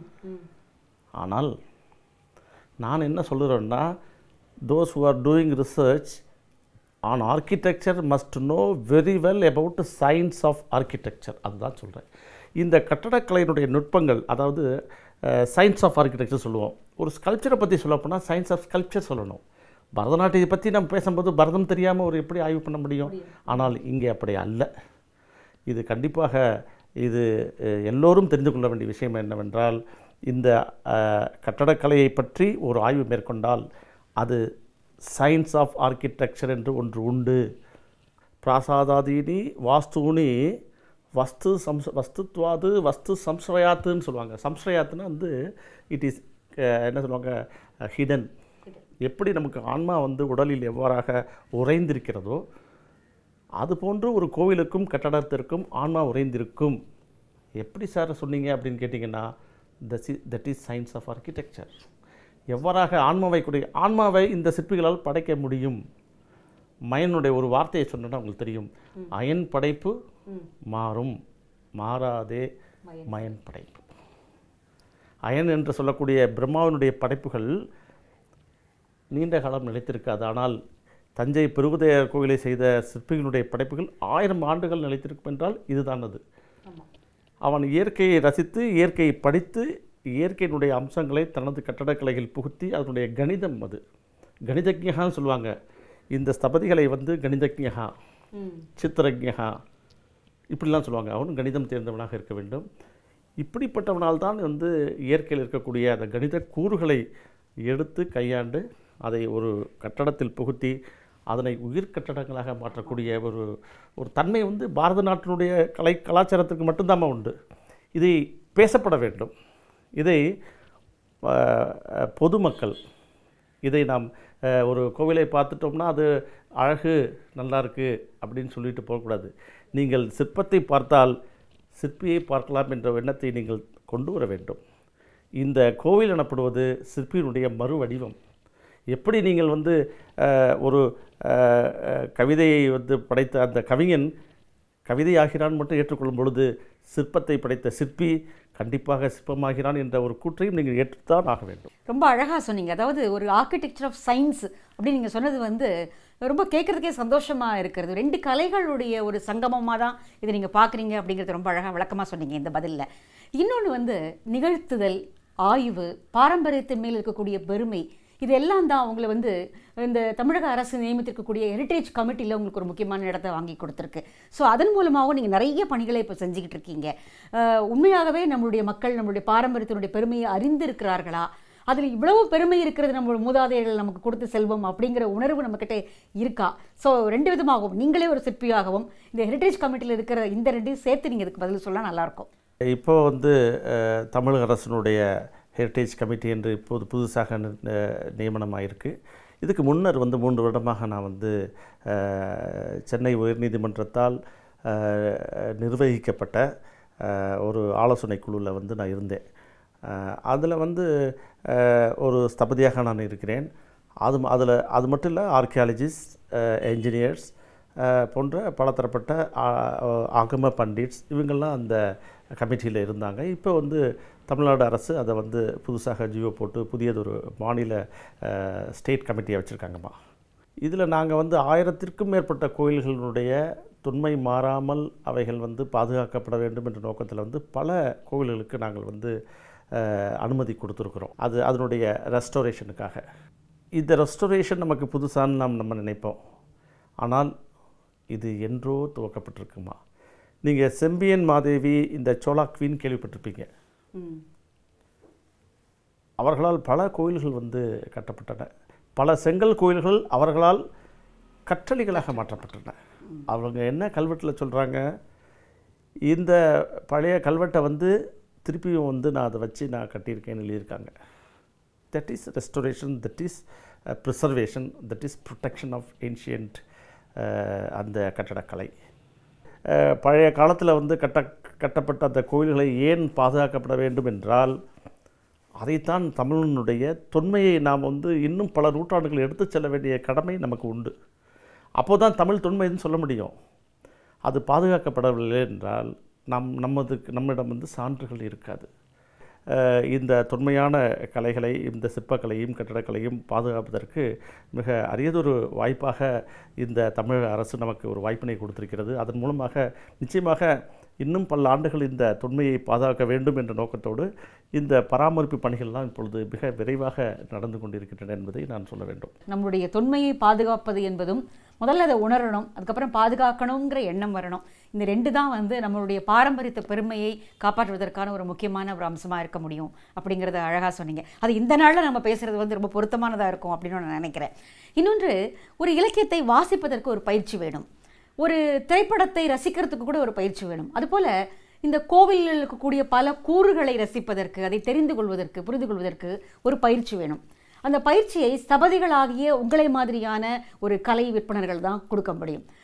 ஆனால் நான் என்ன சொல்லுறேன்னா those who are doing research on architecture must know very well about science of architecture அதுதான் சொல்கிறேன் இந்த கட்டடக்கலையினுடைய நுட்பங்கள் அதாவது சயின்ஸ் ஆஃப் ஆர்கிடெக்சர் சொல்லுவோம் ஒரு ஸ்கல்ப்சரை பற்றி சொல்லப்போனால் சயின்ஸ் ஆஃப் ஸ்கல்ப்சர் சொல்லணும் பரதநாட்டியத்தை பற்றி நம்ம பேசும்போது பரதம் தெரியாமல் ஒரு எப்படி ஆய்வு பண்ண முடியும் ஆனால் இங்கே அப்படி அல்ல இது கண்டிப்பாக இது அஹ், எல்லோரும் தெரிந்து கொள்ள வேண்டிய விஷயம் என்னவென்றால் இந்த அஹ், கட்டடக்கலையை பற்றி ஒரு ஆய்வு மேற்கொண்டால் அது சயின்ஸ் ஆஃப் ஆர்கிடெக்சர் என்று ஒன்று உண்டு பிராசாதாதீனி வாஸ்தூனி வஸ்து சம்ஸ் வஸ்துத்வாது வஸ்து சம்ஸ்ரயாத்துன்னு சொல்லுவாங்க சம்ஸ்ரயாத்துன்னா வந்து இட் இஸ் என்ன சொல்லுவாங்க ஹிடன் எப்படி நமக்கு ஆன்மா வந்து உடலில் எவ்வாறாக உறைந்திருக்கிறதோ அதுபோன்று ஒரு கோவிலுக்கும் கட்டடத்திற்கும் ஆன்மா உறைந்திருக்கும் எப்படி சார் சொன்னீங்க அப்படின்னு கேட்டிங்கன்னா that is that is science of architecture எவ்வாறாக ஆன்மாவை கூடிய ஆன்மாவை இந்த சிற்பிகளால் படைக்க முடியும் மயனுடைய ஒரு வார்த்தையை சொன்னா உங்களுக்கு தெரியும் அயன் படைப்பு மாறும் மாறாதே மயன் படைப்பு அயன் என்று சொல்லக்கூடிய பிரம்மாவினுடைய படைப்புகள் நீண்ட காலம் நிலைத்திருக்காது ஆனால் தஞ்சை பெருகுதையர் கோவிலை செய்த சிற்பிகளுடைய படைப்புகள் ஆயிரம் ஆண்டுகள் நிலைத்திருக்கும் என்றால் இதுதான் அது அவன் இயற்கையை ரசித்து இயற்கையை படித்து இயற்கையினுடைய அம்சங்களை தனது கட்டடக்கலையில் புகுத்தி அதனுடைய கணிதம் அது கணிதஜகான்னு சொல்லுவாங்க இந்த ஸ்தபதிகளை வந்து கணிதஜகா சித்திரஜகா இப்படிலாம் சொல்லுவாங்க அவனும் கணிதம் தேர்ந்தவனாக இருக்க வேண்டும் இப்படிப்பட்டவனால் தான் வந்து இயற்கையில் இருக்கக்கூடிய அந்த கணித கூறுகளை எடுத்து கையாண்டு அதை ஒரு கட்டடத்தில் புகுத்தி அதனை உயிர் கட்டடங்களாக மாற்றக்கூடிய ஒரு ஒரு தன்மை வந்து பாரத நாட்டினுடைய கலை கலாச்சாரத்துக்கு மட்டும்தான் உண்டு இதை பேசப்பட வேண்டும் இதை அஹ், அஹ், பொதுமக்கள் இதை நாம் அஹ், ஒரு கோவிலை பார்த்துட்டோம்னா அது அழகு நல்லா இருக்கு அப்படின்னு சொல்லிட்டு போகக்கூடாது நீங்கள் சிற்பத்தை பார்த்தால் சிற்பியை பார்க்கலாம் என்ற எண்ணத்தை நீங்கள் கொண்டு வர வேண்டும் இந்த கோவில் எனப்படுவது சிற்பியினுடைய மறு வடிவம் எப்படி நீங்கள் வந்து அஹ், ஒரு அஹ், அஹ், கவிதையை வந்து படைத்த அந்த கவிஞன் கவிதையாகிறான் மட்டும் ஏற்றுக்கொள்ளும் பொழுது சிற்பத்தை படைத்த சிற்பி கண்டிப்பாக சிற்பமாகிறான் என்ற ஒரு கூற்றையும் நீங்கள் ஏற்றுத்தான் ஆக வேண்டும் ரொம்ப அழகாக சொன்னீங்க அதாவது ஒரு ஆர்கிடெக்சர் ஆஃப் சயின்ஸ் அப்படின்னு நீங்கள் சொன்னது வந்து ரொம்ப கேட்குறதுக்கே சந்தோஷமாக இருக்கிறது ரெண்டு கலைகளுடைய ஒரு சங்கமமாக தான் இதை நீங்கள் பார்க்குறீங்க அப்படிங்கிறது ரொம்ப அழகாக விளக்கமாக சொன்னீங்க இந்த பதிலில் இன்னொன்று வந்து நிகழ்த்துதல் ஆய்வு பாரம்பரியத்தின் மேல் இருக்கக்கூடிய பெருமை இது எல்லாம் தான் உங்களை வந்து இந்த தமிழக அரசு நியமித்திருக்கக்கூடிய ஹெரிட்டேஜ் கமிட்டியில் உங்களுக்கு ஒரு முக்கியமான இடத்த வாங்கி கொடுத்துருக்கு ஸோ அதன் மூலமாகவும் நீங்கள் நிறைய பணிகளை இப்போ செஞ்சுக்கிட்டு இருக்கீங்க அஹ், உண்மையாகவே நம்மளுடைய மக்கள் நம்மளுடைய பாரம்பரியத்தினுடைய பெருமையை அறிந்திருக்கிறார்களா அதில் இவ்வளவு பெருமை இருக்கிறது நம்மளோட மூதாதையர்கள் நமக்கு கொடுத்த செல்வம் அப்படிங்கிற உணர்வு நம்மக்கிட்ட இருக்கா ஸோ ரெண்டு விதமாகவும் நீங்களே ஒரு சிற்பியாகவும் இந்த ஹெரிட்டேஜ் கமிட்டியில் இருக்கிற இந்த ரெண்டையும் சேர்த்து நீங்கள் இதுக்கு பதில் சொல்ல நல்லாயிருக்கும் இப்போ வந்து அஹ், தமிழக அரசினுடைய ஹெரிட்டேஜ் கமிட்டி என்று இப்போது புதுசாக நி- அஹ், நியமனமாயிருக்கு இதுக்கு முன்னர் வந்து மூன்று வருடமாக நான் வந்து அஹ், சென்னை உயர்நீதிமன்றத்தால் அஹ், நிர்வகிக்கப்பட்ட அஹ், ஒரு ஆலோசனை குழுவில் வந்து நான் இருந்தேன் அதில் வந்து அஹ், ஒரு ஸ்தபதியாக நான் இருக்கிறேன் அது அதில் அது மட்டும் இல்லை ஆர்கியாலஜிஸ்ட் என்ஜினியர்ஸ் போன்ற பலதரப்பட்ட ஆ- ஆகம பண்டிட்ஸ் இவங்கெல்லாம் அந்த கமிட்டியில் இருந்தாங்க இப்போ வந்து தமிழ்நாடு அரசு அதை வந்து புதுசாக ஜியோ போட்டு புதியதொரு மாநில ஸ்டேட் கமிட்டியை வச்சுருக்காங்கம்மா இதில் நாங்கள் வந்து ஆயிரத்திற்கும் மேற்பட்ட கோயில்களுடைய தொன்மை மாறாமல் அவைகள் வந்து பாதுகாக்கப்பட வேண்டும் என்ற நோக்கத்தில் வந்து பல கோவில்களுக்கு நாங்கள் வந்து அஹ், அனுமதி கொடுத்துருக்குறோம் அது அதனுடைய ரெஸ்டோரேஷனுக்காக இந்த ரெஸ்டோரேஷன் நமக்கு புதுசான்னு நாம் நம்ம நினைப்போம் ஆனால் இது என்றோ துவக்கப்பட்டிருக்குமா நீங்கள் செம்பியன் மாதேவி இந்த சோலா குவீன் கேள்விப்பட்டிருப்பீங்க அவர்களால் பல கோயில்கள் வந்து கட்டப்பட்டன பல செங்கல் கோயில்கள் அவர்களால் கற்றளிகளாக மாற்றப்பட்டன அவங்க என்ன கல்வெட்டில் சொல்கிறாங்க இந்த பழைய கல்வெட்டை வந்து திருப்பியும் வந்து நான் அதை வச்சு நான் கட்டியிருக்கேன்னு எழுதியிருக்காங்க that is restoration that is preservation that is protection of ancient அந்த கட்டடக்கலை அஹ், பழைய காலத்தில் வந்து கட்ட கட்டப்பட்ட அந்த கோயில்களை ஏன் பாதுகாக்கப்பட வேண்டும் என்றால் அதைத்தான் தமிழனுடைய தொன்மையை நாம் வந்து இன்னும் பல நூற்றாண்டுகள் எடுத்துச் செல்ல வேண்டிய கடமை நமக்கு உண்டு அப்போது தான் தமிழ் தொன்மைன்னு சொல்ல முடியும் அது பாதுகாக்கப்படவில்லை என்றால் நம் நமது நம்மிடம் வந்து சான்றுகள் இருக்காது அஹ் இந்த தொன்மையான கலைகளை இந்த சிற்பக்கலையும் கட்டடக்கலையும் பாதுகாப்பதற்கு மிக அரியதொரு வாய்ப்பாக இந்த தமிழக அரசு நமக்கு ஒரு வாய்ப்பினை கொடுத்திருக்கிறது அதன் மூலமாக நிச்சயமாக இன்னும் பல ஆண்டுகள் இந்த தொன்மையை பாதுகாக்க வேண்டும் என்ற நோக்கத்தோடு இந்த பராமரிப்பு பணிகள்லாம் இப்பொழுது மிக விரைவாக நடந்து கொண்டிருக்கின்றன என்பதை நான் சொல்ல வேண்டும் நம்மளுடைய தொன்மையை பாதுகாப்பது என்பதும் முதல்ல அதை உணரணும் அதுக்கப்புறம் பாதுகாக்கணுங்கிற எண்ணம் வரணும் இந்த ரெண்டு தான் வந்து நம்மளுடைய பாரம்பரியத்தை பெருமையை காப்பாற்றுவதற்கான ஒரு முக்கியமான ஒரு அம்சமாக இருக்க முடியும் அப்படிங்கிறத அழகாக சொன்னீங்க அது இந்த நாளில் நம்ம பேசுகிறது வந்து ரொம்ப பொருத்தமானதாக இருக்கும் அப்படின்னு நான் நினைக்கிறேன் இன்னொன்று ஒரு இலக்கியத்தை வாசிப்பதற்கு ஒரு பயிற்சி வேணும் ஒரு திரைப்படத்தை ரசிக்கிறதுக்கு கூட ஒரு பயிற்சி வேணும் அதுபோல் இந்த கோவிலில் இருக்கக்கூடிய பல கூறுகளை ரசிப்பதற்கு அதை தெரிந்து கொள்வதற்கு புரிந்து கொள்வதற்கு ஒரு பயிற்சி வேணும் அந்த பயிற்சியை ஸ்தபதிகளாகிய உங்களை மாதிரியான ஒரு கலை விற்பனர்கள் தான் கொடுக்க முடியும்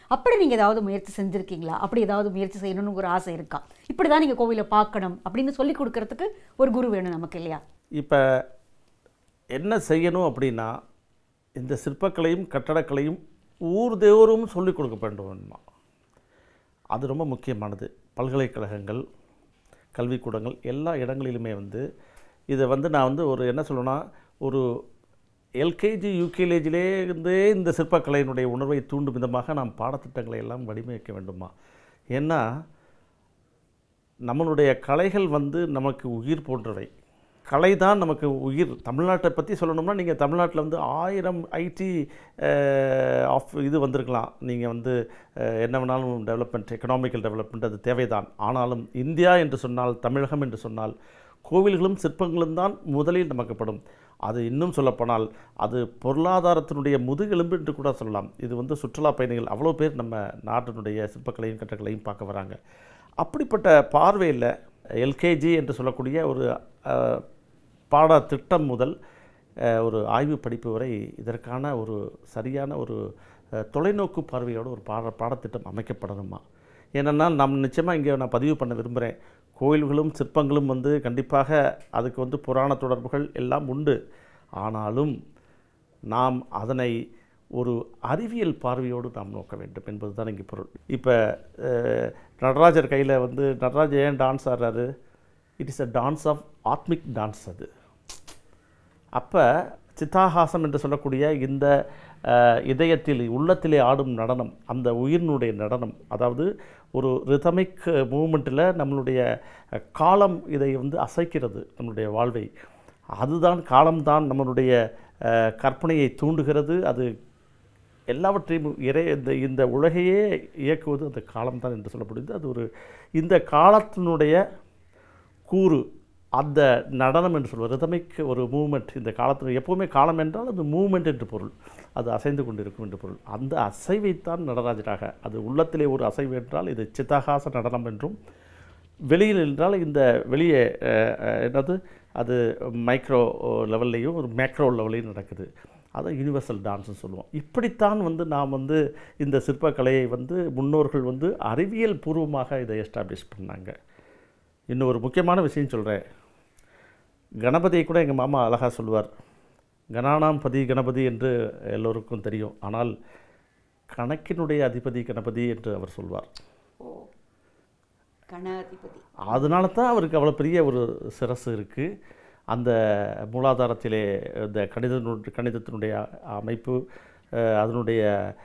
அப்படி நீங்கள் ஏதாவது முயற்சி செஞ்சுருக்கீங்களா அப்படி ஏதாவது முயற்சி செய்யணும்னு ஒரு ஆசை இருக்கா இப்படி தான் நீங்கள் கோவிலை பார்க்கணும் அப்படின்னு சொல்லி கொடுக்கறதுக்கு ஒரு குரு வேணும் நமக்கு இல்லையா இப்போ என்ன செய்யணும் அப்படின்னா இந்த சிற்பக்கலையும் கட்டடக்கலையும் ஊர்தோறும் சொல்லிக் கொடுக்க வேண்டுமா அது ரொம்ப முக்கியமானது பல்கலைக்கழகங்கள் கல்விக்கூடங்கள் எல்லா இடங்களிலுமே வந்து இதை வந்து நான் வந்து ஒரு என்ன சொல்லணும்னா ஒரு எல்கேஜி யூகேஜிலே இருந்தே இந்த சிற்பக்கலையினுடைய உணர்வை தூண்டும் விதமாக நாம் பாடத்திட்டங்களை எல்லாம் வடிவமைக்க வேண்டுமா ஏன்னா நம்மளுடைய கலைகள் வந்து நமக்கு உயிர் போன்றவை கலை தான் நமக்கு உயிர் தமிழ்நாட்டை பற்றி சொல்லணும்னா நீங்கள் தமிழ்நாட்டில் வந்து ஆயிரம் ஐடி ஆஃப் இது வந்திருக்கலாம் நீங்கள் வந்து அஹ், என்ன வேணாலும் டெவலப்மெண்ட் எக்கனாமிக்கல் டெவலப்மெண்ட் அது தேவைதான் ஆனாலும் இந்தியா என்று சொன்னால் தமிழகம் என்று சொன்னால் கோவில்களும் சிற்பங்களும் தான் முதலில் நமக்குப்படும் அது இன்னும் சொல்லப்போனால் அது பொருளாதாரத்தினுடைய முதுகெலும்பு என்று கூட சொல்லலாம் இது வந்து சுற்றுலா பயணிகள் அவ்வளோ பேர் நம்ம நாட்டினுடைய சிற்பக்கலையும் கட்டக்கலையும் பார்க்க வராங்க அப்படிப்பட்ட பார்வையில் எல்கேஜி என்று சொல்லக்கூடிய ஒரு அஹ், பாடத்திட்டம் முதல் அஹ், ஒரு ஆய்வு படிப்பு வரை இதற்கான ஒரு சரியான ஒரு அஹ், தொலைநோக்கு பார்வையோட ஒரு பாட பாடத்திட்டம் அமைக்கப்படணுமா ஏனென்னா நாம் நிச்சயமாக இங்கே நான் பதிவு பண்ண விரும்புகிறேன் கோயில்களும் சிற்பங்களும் வந்து கண்டிப்பாக அதுக்கு வந்து புராண தொடர்புகள் எல்லாம் உண்டு ஆனாலும் நாம் அதனை ஒரு அறிவியல் பார்வையோடு நாம் நோக்க வேண்டும் என்பது தான் இங்கே பொருள் இப்போ அஹ், நடராஜர் கையில் வந்து நடராஜர் ஏன் டான்ஸ் ஆடுறாரு it is a dance of atmik dance அது அப்போ சித்தாகாசம் என்று சொல்லக்கூடிய இந்த அஹ், இதயத்தில் உள்ளத்திலே ஆடும் நடனம் அந்த உயிரினுடைய நடனம் அதாவது ஒரு ரிதமிக் மூமெண்ட்டில் நம்மளுடைய அஹ், காலம் இதை வந்து அசைக்கிறது நம்மளுடைய வாழ்வை அதுதான் காலம்தான் நம்மளுடைய அஹ், கற்பனையை தூண்டுகிறது அது எல்லாவற்றையும் இறை இந்த இந்த உலகையே இயக்குவது அந்த காலம்தான் என்று சொல்லப்படுது அது ஒரு இந்த காலத்தினுடைய கூறு அந்த நடனம் என்று சொல்வது ரிதமிக் ஒரு மூமெண்ட் இந்த காலத்தில் எப்போவுமே காலம் என்றால் அது மூமெண்ட் என்று பொருள் அது அசைந்து கொண்டிருக்கும் என்று பொருள் அந்த அசைவைத்தான் நடராஜராக அது உள்ளத்திலே ஒரு அசைவு என்றால் இது சித்தகாச நடனம் என்றும் வெளியில் என்றால் இந்த வெளியே அஹ், அஹ், என்னது அது மைக்ரோ லெவல்லையும் ஒரு மேக்ரோ லெவல்லையும் நடக்குது அதை யூனிவர்சல் டான்ஸ்னு சொல்லுவோம் இப்படித்தான் வந்து நாம் வந்து இந்த சிற்பக்கலையை வந்து முன்னோர்கள் வந்து அறிவியல் பூர்வமாக இதை எஸ்டாப்ளிஷ் பண்ணாங்க இன்னும் ஒரு முக்கியமான விஷயம் சொல்கிறேன் கணபதியை கூட எங்கள் மாமா அழகாக சொல்லுவார் கணானாம் பதி கணபதி என்று எல்லோருக்கும் தெரியும் ஆனால் கணக்கினுடைய அதிபதி கணபதி என்று அவர் சொல்வார் ஓ கணாதிபதி அதனால தான் அவருக்கு அவ்வளோ பெரிய ஒரு சிரசு இருக்குது அந்த மூலாதாரத்திலே இந்த கணித கணிதத்தினுடைய அமைப்பு அஹ், அதனுடைய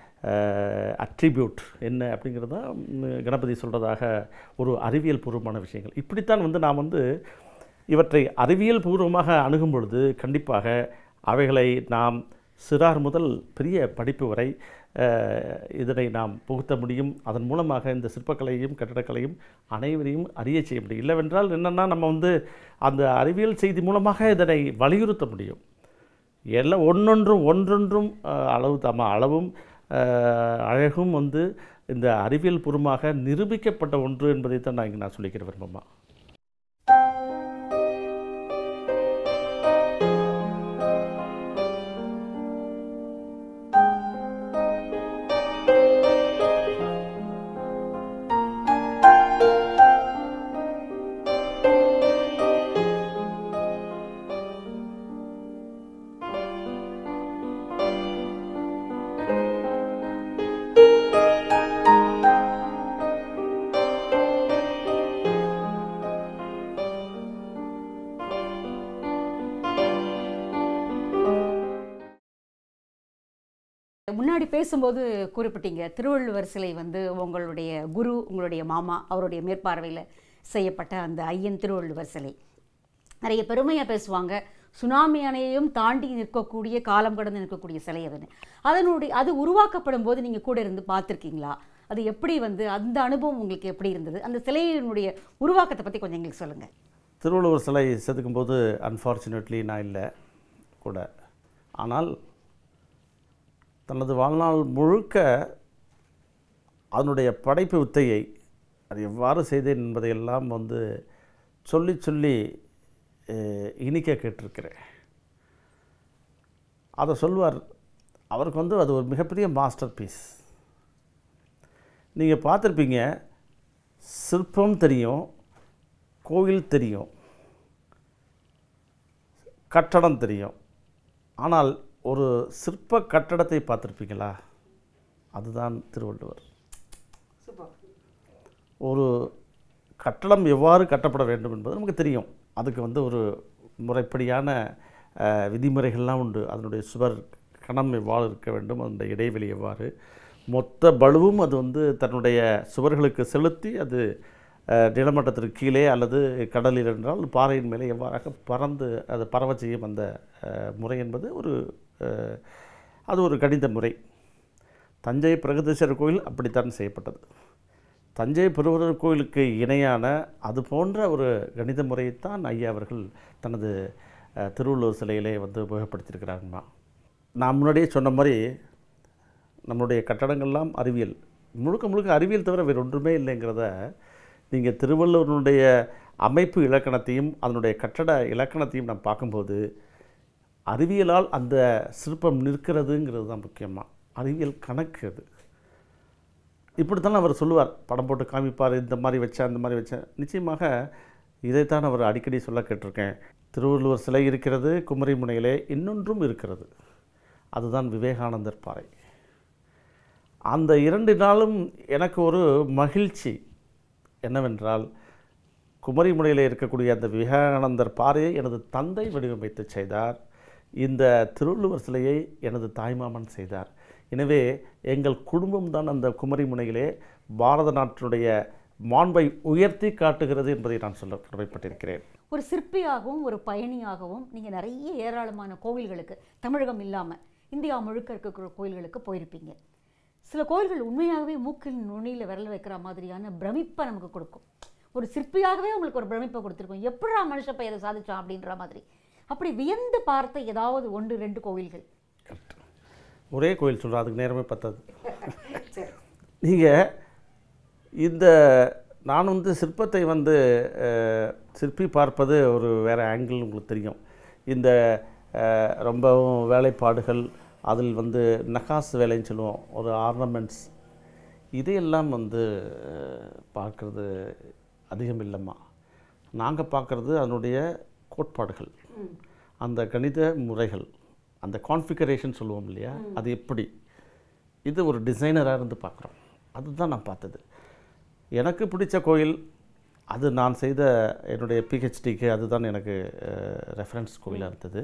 அட்ரிபியூட் என்ன அப்படிங்கிறது தான் ம், கணபதி சொல்கிறதாக ஒரு அறிவியல் பூர்வமான விஷயங்கள் இப்படித்தான் வந்து நாம் வந்து இவற்றை அறிவியல் பூர்வமாக அணுகும் பொழுது கண்டிப்பாக அவைகளை நாம் சிறார் முதல் பெரிய படிப்பு வரை அஹ், இதனை நாம் புகுத்த முடியும் அதன் மூலமாக இந்த சிற்பக்கலையும் கட்டடக்கலையும் அனைவரையும் அறிய செய்ய முடியும் இல்லைவென்றால் என்னென்னா நம்ம வந்து அந்த அறிவியல் செய்தி மூலமாக இதனை வலியுறுத்த முடியும் எல்லாம் ஒன்றொன்றும் ஒன்றொன்றும் அஹ், அளவு தம அளவும் அஹ், அழகும் வந்து இந்த அறிவியல் பூர்வமாக நிரூபிக்கப்பட்ட ஒன்று என்பதைத்தான் நான் இங்கே நான் சொல்லிக்கிற விரும்பமா முன்னாடி பேசும்போது குறிப்பிட்டீங்க திருவள்ளுவர் சிலை வந்து உங்களுடைய குரு உங்களுடைய மாமா அவருடைய மேற்பார்வையில் செய்யப்பட்ட அந்த ஐயன் திருவள்ளுவர் சிலை நிறைய பெருமையாக பேசுவாங்க சுனாமி அணையையும் தாண்டி நிற்கக்கூடிய காலம் கடந்து நிற்கக்கூடிய சிலை அதுன்னு அதனுடைய அது உருவாக்கப்படும் போது நீங்கள் கூட இருந்து பார்த்துருக்கீங்களா அது எப்படி வந்து அந்த அனுபவம் உங்களுக்கு எப்படி இருந்தது அந்த சிலையினுடைய உருவாக்கத்தை பற்றி கொஞ்சம் எங்களுக்கு சொல்லுங்கள் திருவள்ளுவர் சிலை செதுக்கும்போது அன்ஃபார்ச்சுனேட்லி நான் இல்லை கூட ஆனால் தனது வாழ்நாள் முழுக்க அதனுடைய படைப்பு வித்தையை அது எவ்வாறு செய்தேன் என்பதையெல்லாம் வந்து சொல்லி சொல்லி அஹ், இனிக்க கேட்டிருக்கிறேன் அதை சொல்வார் அவருக்கு வந்து அது ஒரு மிகப்பெரிய மாஸ்டர் பீஸ் நீங்கள் பார்த்துருப்பீங்க சிற்பம் தெரியும் கோவில் தெரியும் கட்டடம் தெரியும் ஆனால் ஒரு சிற்ப கட்டடத்தை பார்த்துருப்பீங்களா அதுதான் திருவள்ளுவர் ஒரு கட்டடம் எவ்வாறு கட்டப்பட வேண்டும் என்பது நமக்கு தெரியும் அதுக்கு வந்து ஒரு முறைப்படியான அஹ், விதிமுறைகள்லாம் உண்டு அதனுடைய சுவர் கணம் எவ்வாறு இருக்க வேண்டும் அதனுடைய இடைவெளி எவ்வாறு மொத்த பளுவும் அது வந்து தன்னுடைய சுவர்களுக்கு செலுத்தி அது அஹ், நிலமட்டத்திற்கு கீழே அல்லது கடலில் என்றால் பாறையின் மேலே எவ்வாறாக பறந்து அது பரவ செய்யும் அந்த அஹ், முறை என்பது ஒரு அஹ், அது ஒரு கணித முறை தஞ்சை பிரகதீஸ்வரர் கோயில் அப்படித்தான் செய்யப்பட்டது தஞ்சை பெருவரர் கோயிலுக்கு இணையான அது போன்ற ஒரு கணித முறையைத்தான் ஐயா அவர்கள் தனது அஹ், திருவள்ளுவர் சிலையிலே வந்து உபயோகப்படுத்தியிருக்கிறாங்கம்மா நான் முன்னாடியே சொன்ன மாதிரி நம்மளுடைய கட்டடங்கள்லாம் அறிவியல் முழுக்க முழுக்க அறிவியல் தவிர வேறு ஒன்றுமே இல்லைங்கிறத நீங்கள் திருவள்ளுவனுடைய அமைப்பு இலக்கணத்தையும் அதனுடைய கட்டட இலக்கணத்தையும் நான் பார்க்கும்போது அறிவியலால் அந்த சிற்பம் நிற்கிறதுங்கிறது தான் முக்கியமாக அறிவியல் கணக்கு அது இப்படித்தான் அவர் சொல்லுவார் படம் போட்டு காமிப்பார் இந்த மாதிரி வச்சேன் அந்த மாதிரி வச்சேன் நிச்சயமாக இதைத்தான் அவர் அடிக்கடி சொல்ல கேட்டிருக்கேன் திருவள்ளுவர் சிலை இருக்கிறது குமரி முனையிலே இன்னொன்றும் இருக்கிறது அதுதான் விவேகானந்தர் பாறை அந்த இரண்டு நாளும் எனக்கு ஒரு மகிழ்ச்சி என்னவென்றால் குமரி முனையில் இருக்கக்கூடிய அந்த விவேகானந்தர் பாறையை எனது தந்தை வடிவமைத்து செய்தார் இந்த திருவள்ளுவர் சிலையை எனது தாய்மாமன் செய்தார் எனவே எங்கள் குடும்பம் தான் அந்த குமரி முனையிலே பாரத நாட்டினுடைய மாண்பை உயர்த்தி காட்டுகிறது என்பதை நான் சொல்ல கடமைப்பட்டிருக்கிறேன் ஒரு சிற்பியாகவும் ஒரு பயணியாகவும் நீங்கள் நிறைய ஏராளமான கோவில்களுக்கு தமிழகம் இல்லாமல் இந்தியா முழுக்க இருக்கிற கோயில்களுக்கு போயிருப்பீங்க சில கோயில்கள் உண்மையாகவே மூக்கில் நுனியில் விரல் வைக்கிற மாதிரியான பிரமிப்பை நமக்கு கொடுக்கும் ஒரு சிற்பியாகவே உங்களுக்கு ஒரு பிரமிப்பை கொடுத்துருக்கும் எப்படா மனுஷப்ப இதை சாதிச்சான் அப்படின்ற மாதிரி அப்படி வியந்து பார்த்த ஏதாவது ஒன்று ரெண்டு கோவில்கள் ஒரே கோயில் சொல்கிறேன் அதுக்கு நேரமே பத்தாது நீங்கள் இந்த நான் வந்து சிற்பத்தை வந்து அஹ், சிற்பி பார்ப்பது ஒரு வேறு ஆங்கிள் உங்களுக்கு தெரியும் இந்த அஹ், ரொம்பவும் வேலைப்பாடுகள் அதில் வந்து நகாஸ் வேலைன்னு சொல்லுவோம் ஒரு ஆர்னமெண்ட்ஸ் இதையெல்லாம் வந்து அஹ், பார்க்கறது அதிகம் இல்லைம்மா நாங்கள் பார்க்குறது அதனுடைய கோட்பாடுகள் அந்த கணித முறைகள் அந்த கான்ஃபிகரேஷன் சொல்லுவோம் இல்லையா அது எப்படி இது ஒரு டிசைனராக இருந்து பார்க்குறோம் அதுதான் நான் பார்த்தது எனக்கு பிடிச்ச கோயில் அது நான் செய்த என்னுடைய பிஹெச்டிக்கு அதுதான் எனக்கு ரெஃபரன்ஸ் கோயிலாக இருந்தது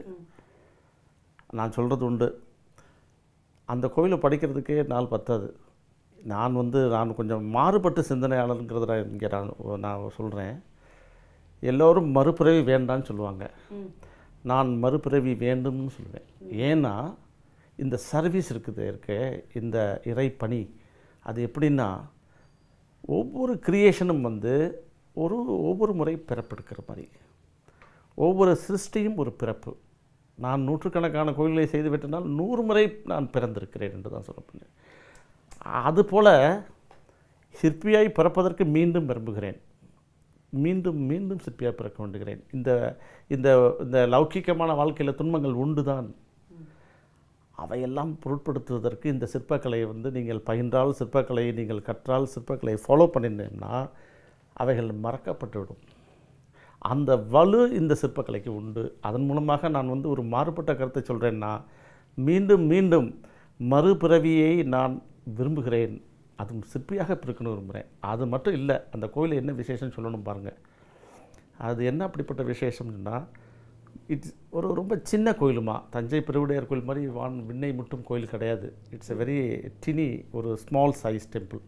நான் சொல்கிறது உண்டு அந்த கோயிலை படிக்கிறதுக்கே நாள் பத்தாது நான் வந்து நான் கொஞ்சம் மாறுபட்ட சிந்தனையாளருங்கிறத நான் இங்கே நான் நான் சொல்கிறேன் எல்லோரும் மறுபிறவி வேண்டான்னு சொல்லுவாங்க நான் மறுபிறவி வேண்டும்னு சொல்லுவேன் ஏன்னா இந்த சர்வீஸ் இருக்குது இருக்க இந்த இறைப்பணி அது எப்படின்னா ஒவ்வொரு கிரியேஷனும் வந்து ஒரு ஒவ்வொரு முறை பிறப்பெடுக்கிற மாதிரி ஒவ்வொரு சிருஷ்டியும் ஒரு பிறப்பு நான் நூற்றுக்கணக்கான கோயில்களை செய்து விட்டனால் நூறு முறை நான் பிறந்திருக்கிறேன் என்று தான் சொல்லப்போனேன் அதுபோல் சிற்பியாய் பிறப்பதற்கு மீண்டும் விரும்புகிறேன் மீண்டும் மீண்டும் சிற்பியாக பிறக்க வேண்டுகிறேன் இந்த இந்த இந்த லௌகிக்கமான வாழ்க்கையில் துன்பங்கள் உண்டு தான் அவையெல்லாம் பொருட்படுத்துவதற்கு இந்த சிற்பக்கலையை வந்து நீங்கள் பயின்றால் சிற்பக்கலையை நீங்கள் கற்றால் சிற்பக்கலையை ஃபாலோ பண்ணினீங்கன்னா அவைகள் மறக்கப்பட்டுவிடும் அந்த வலு இந்த சிற்பக்கலைக்கு உண்டு அதன் மூலமாக நான் வந்து ஒரு மாறுபட்ட கருத்தை சொல்கிறேன்னா மீண்டும் மீண்டும் மறுபிறவியை நான் விரும்புகிறேன் அதுவும் சிற்பியாக பிறக்கணும் விரும்புகிறேன் அது மட்டும் இல்லை அந்த கோயிலில் என்ன விசேஷம் சொல்லணும் பாருங்கள் அது என்ன அப்படிப்பட்ட விசேஷம்னா இட்ஸ் ஒரு ரொம்ப சின்ன கோயிலுமா தஞ்சை பெருவுடையார் கோயில் மாதிரி வான் விண்ணை முட்டும் கோயில் கிடையாது இட்ஸ் எ வெரி டினி ஒரு ஸ்மால் சைஸ் டெம்பிள்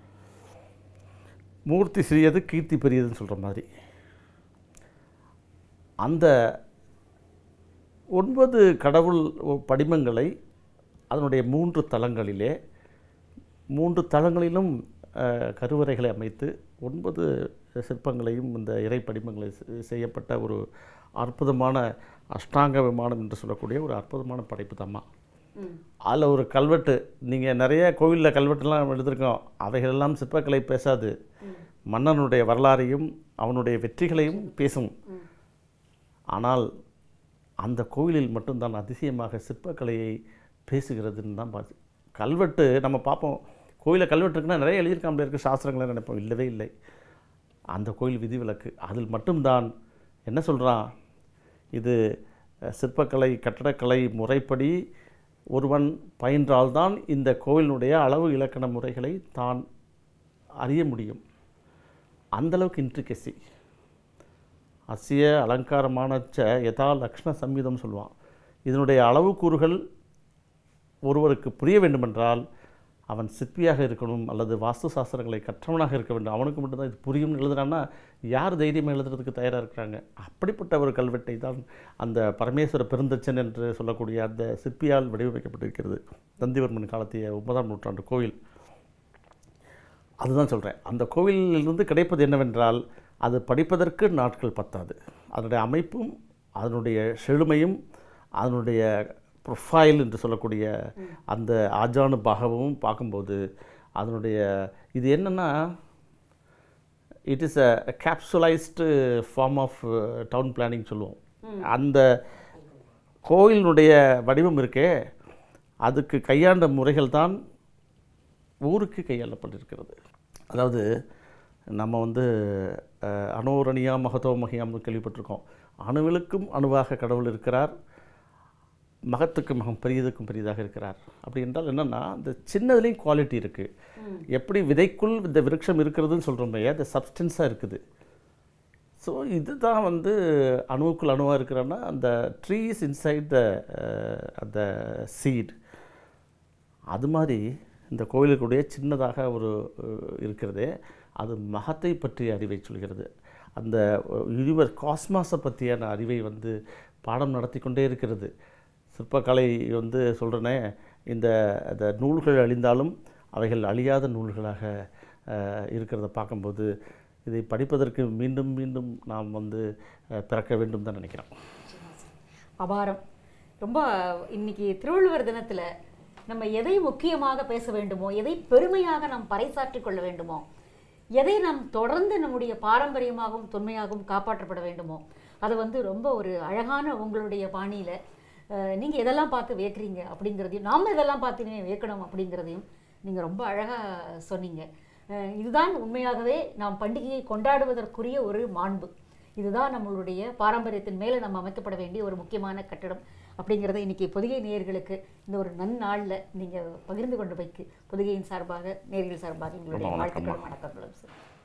மூர்த்தி சிறியது கீர்த்தி பெரியதுன்னு சொல்கிற மாதிரி அந்த ஒன்பது கடவுள் படிமங்களை அதனுடைய மூன்று தலங்களிலே மூன்று தளங்களிலும் அஹ், கருவறைகளை அமைத்து ஒன்பது சிற்பங்களையும் இந்த இறை படிமங்களை செ- செய்யப்பட்ட ஒரு அற்புதமான அஷ்டாங்க விமானம் என்று சொல்லக்கூடிய ஒரு அற்புதமான படைப்பு தாம்மா அதில் ஒரு கல்வெட்டு நீங்கள் நிறைய கோவிலில் கல்வெட்டுலாம் எடுத்திருக்கோம் அவைகளெல்லாம் சிற்பக்கலை பேசாது மன்னனுடைய வரலாறையும் அவனுடைய வெற்றிகளையும் பேசும் ஆனால் அந்த கோவிலில் மட்டும்தான் அதிசயமாக சிற்பக்கலையை பேசுகிறதுன்னு தான் பார்த்து கல்வெட்டு நம்ம பார்ப்போம் கோயிலை கல்வெட்டுக்குன்னா நிறைய எழுதியிருக்காமல் இருக்க சாஸ்திரங்களை நினைப்போம் இல்லவே இல்லை அந்த கோயில் விதிவிலக்கு அதில் மட்டும்தான் என்ன சொல்கிறான் இது அஹ், சிற்பக்கலை கட்டடக்கலை முறைப்படி ஒருவன் பயின்றால்தான் இந்த கோவிலினுடைய அளவு இலக்கண முறைகளை தான் அறிய முடியும் அந்தளவுக்கு இன்ட்ரிகசி அசிய அலங்காரமானச்ச யதா லக்ஷ்ண சம்யுதம் சொல்லுவான் இதனுடைய அளவுக்கூறுகள் ஒருவருக்கு புரிய வேண்டுமென்றால் அவன் சிற்பியாக இருக்கணும் அல்லது வாஸ்து சாஸ்திரங்களை கற்றவனாக இருக்க வேண்டும் அவனுக்கு மட்டும்தான் இது புரியும்னு எழுதுறான்னா யார் தைரியமாக எழுதுறதுக்கு தயாராக இருக்கிறாங்க அப்படிப்பட்ட ஒரு கல்வெட்டை தான் அந்த பரமேஸ்வர பெருந்தச்சன் என்று சொல்லக்கூடிய அந்த சிற்பியால் வடிவமைக்கப்பட்டிருக்கிறது தந்திவர்மன் காலத்திய ஒன்பதாம் நூற்றாண்டு கோவில் அதுதான் சொல்கிறேன் அந்த கோவிலிலிருந்து கிடைப்பது என்னவென்றால் அது படிப்பதற்கு நாட்கள் பத்தாது அதனுடைய அமைப்பும் அதனுடைய செழுமையும் அதனுடைய ப்ரொஃபைல் என்று சொல்லக்கூடிய அந்த ஆஜானு பாகமும் பார்க்கும்போது அதனுடைய இது என்னென்னா it is a capsulized form of town planning சொல்லுவோம் அந்த கோயிலினுடைய வடிவம் இருக்கே அதுக்கு கையாண்ட முறைகள் தான் ஊருக்கு கையாளப்பட்டிருக்கிறது அதாவது நம்ம வந்து அஹ், அனோரணியா மகதோ மகியாம்னு கேள்விப்பட்டிருக்கோம் அணுவிலுக்கும் அணுவாக கடவுள் இருக்கிறார் மகத்துக்கு மகம் பெரியதுக்கும் பெரியதாக இருக்கிறார் அப்படி என்றால் என்னென்னா இந்த சின்னதுலேயும் குவாலிட்டி இருக்குது எப்படி விதைக்குள் இந்த விருட்சம் இருக்கிறதுன்னு சொல்கிறோமே அந்த சப்ஸ்டன்ஸாக இருக்குது ஸோ இதுதான் வந்து அணுவுக்குள் அணுவாக இருக்கிறன்னா அந்த ட்ரீஸ் இன்சைட் த அந்த சீட் அது மாதிரி இந்த கோயிலுக்குடைய சின்னதாக ஒரு அஹ், இருக்கிறதே அது மகத்தை பற்றிய அறிவை சொல்கிறது அந்த யூனிவர் காஸ்மாஸை பற்றியான அறிவை வந்து பாடம் நடத்தி கொண்டே இருக்கிறது சிற்பக்கலை வந்து சொல்கிறனே இந்த அந்த நூல்கள் அழிந்தாலும் அவைகள் அழியாத நூல்களாக அஹ், இருக்கிறத பார்க்கும்போது இதை படிப்பதற்கு மீண்டும் மீண்டும் நாம் வந்து அஹ், பிறக்க வேண்டும் தான் நினைக்கிறோம் அபாரம் ரொம்ப இன்னைக்கு திருவள்ளுவர் தினத்துல நம்ம எதை முக்கியமாக பேச வேண்டுமோ எதை பெருமையாக நாம் பறைசாற்றிக் கொள்ள வேண்டுமோ எதை நாம் தொடர்ந்து நம்முடைய பாரம்பரியமாகவும் தொன்மையாகவும் காப்பாற்றப்பட வேண்டுமோ அதை வந்து ரொம்ப ஒரு அழகான உங்களுடைய பாணியில அஹ், நீங்க எதெல்லாம் பார்த்து வியக்குறீங்க அப்படிங்கிறதையும் நாம இதெல்லாம் பார்த்து இனிமே வியக்கணும் அப்படிங்கிறதையும் நீங்க ரொம்ப அழகா சொன்னீங்க அஹ், இதுதான் உண்மையாகவே நாம் பண்டிகையை கொண்டாடுவதற்குரிய ஒரு மாண்பு இதுதான் நம்மளுடைய பாரம்பரியத்தின் மேலே நம்ம அமைக்கப்பட வேண்டிய ஒரு முக்கியமான கட்டடம் அப்படிங்கிறத இன்னைக்கு பொதிகை நேயர்களுக்கு இந்த ஒரு நன்னாளில் நீங்கள் பகிர்ந்து கொண்டு வைக்கு பொதிகையின் சார்பாக நேர்கள் சார்பாக எங்களுடைய ரொம்ப வணக்கம்மா. வாழ்த்துக்கள் வணக்கங்களும் சார்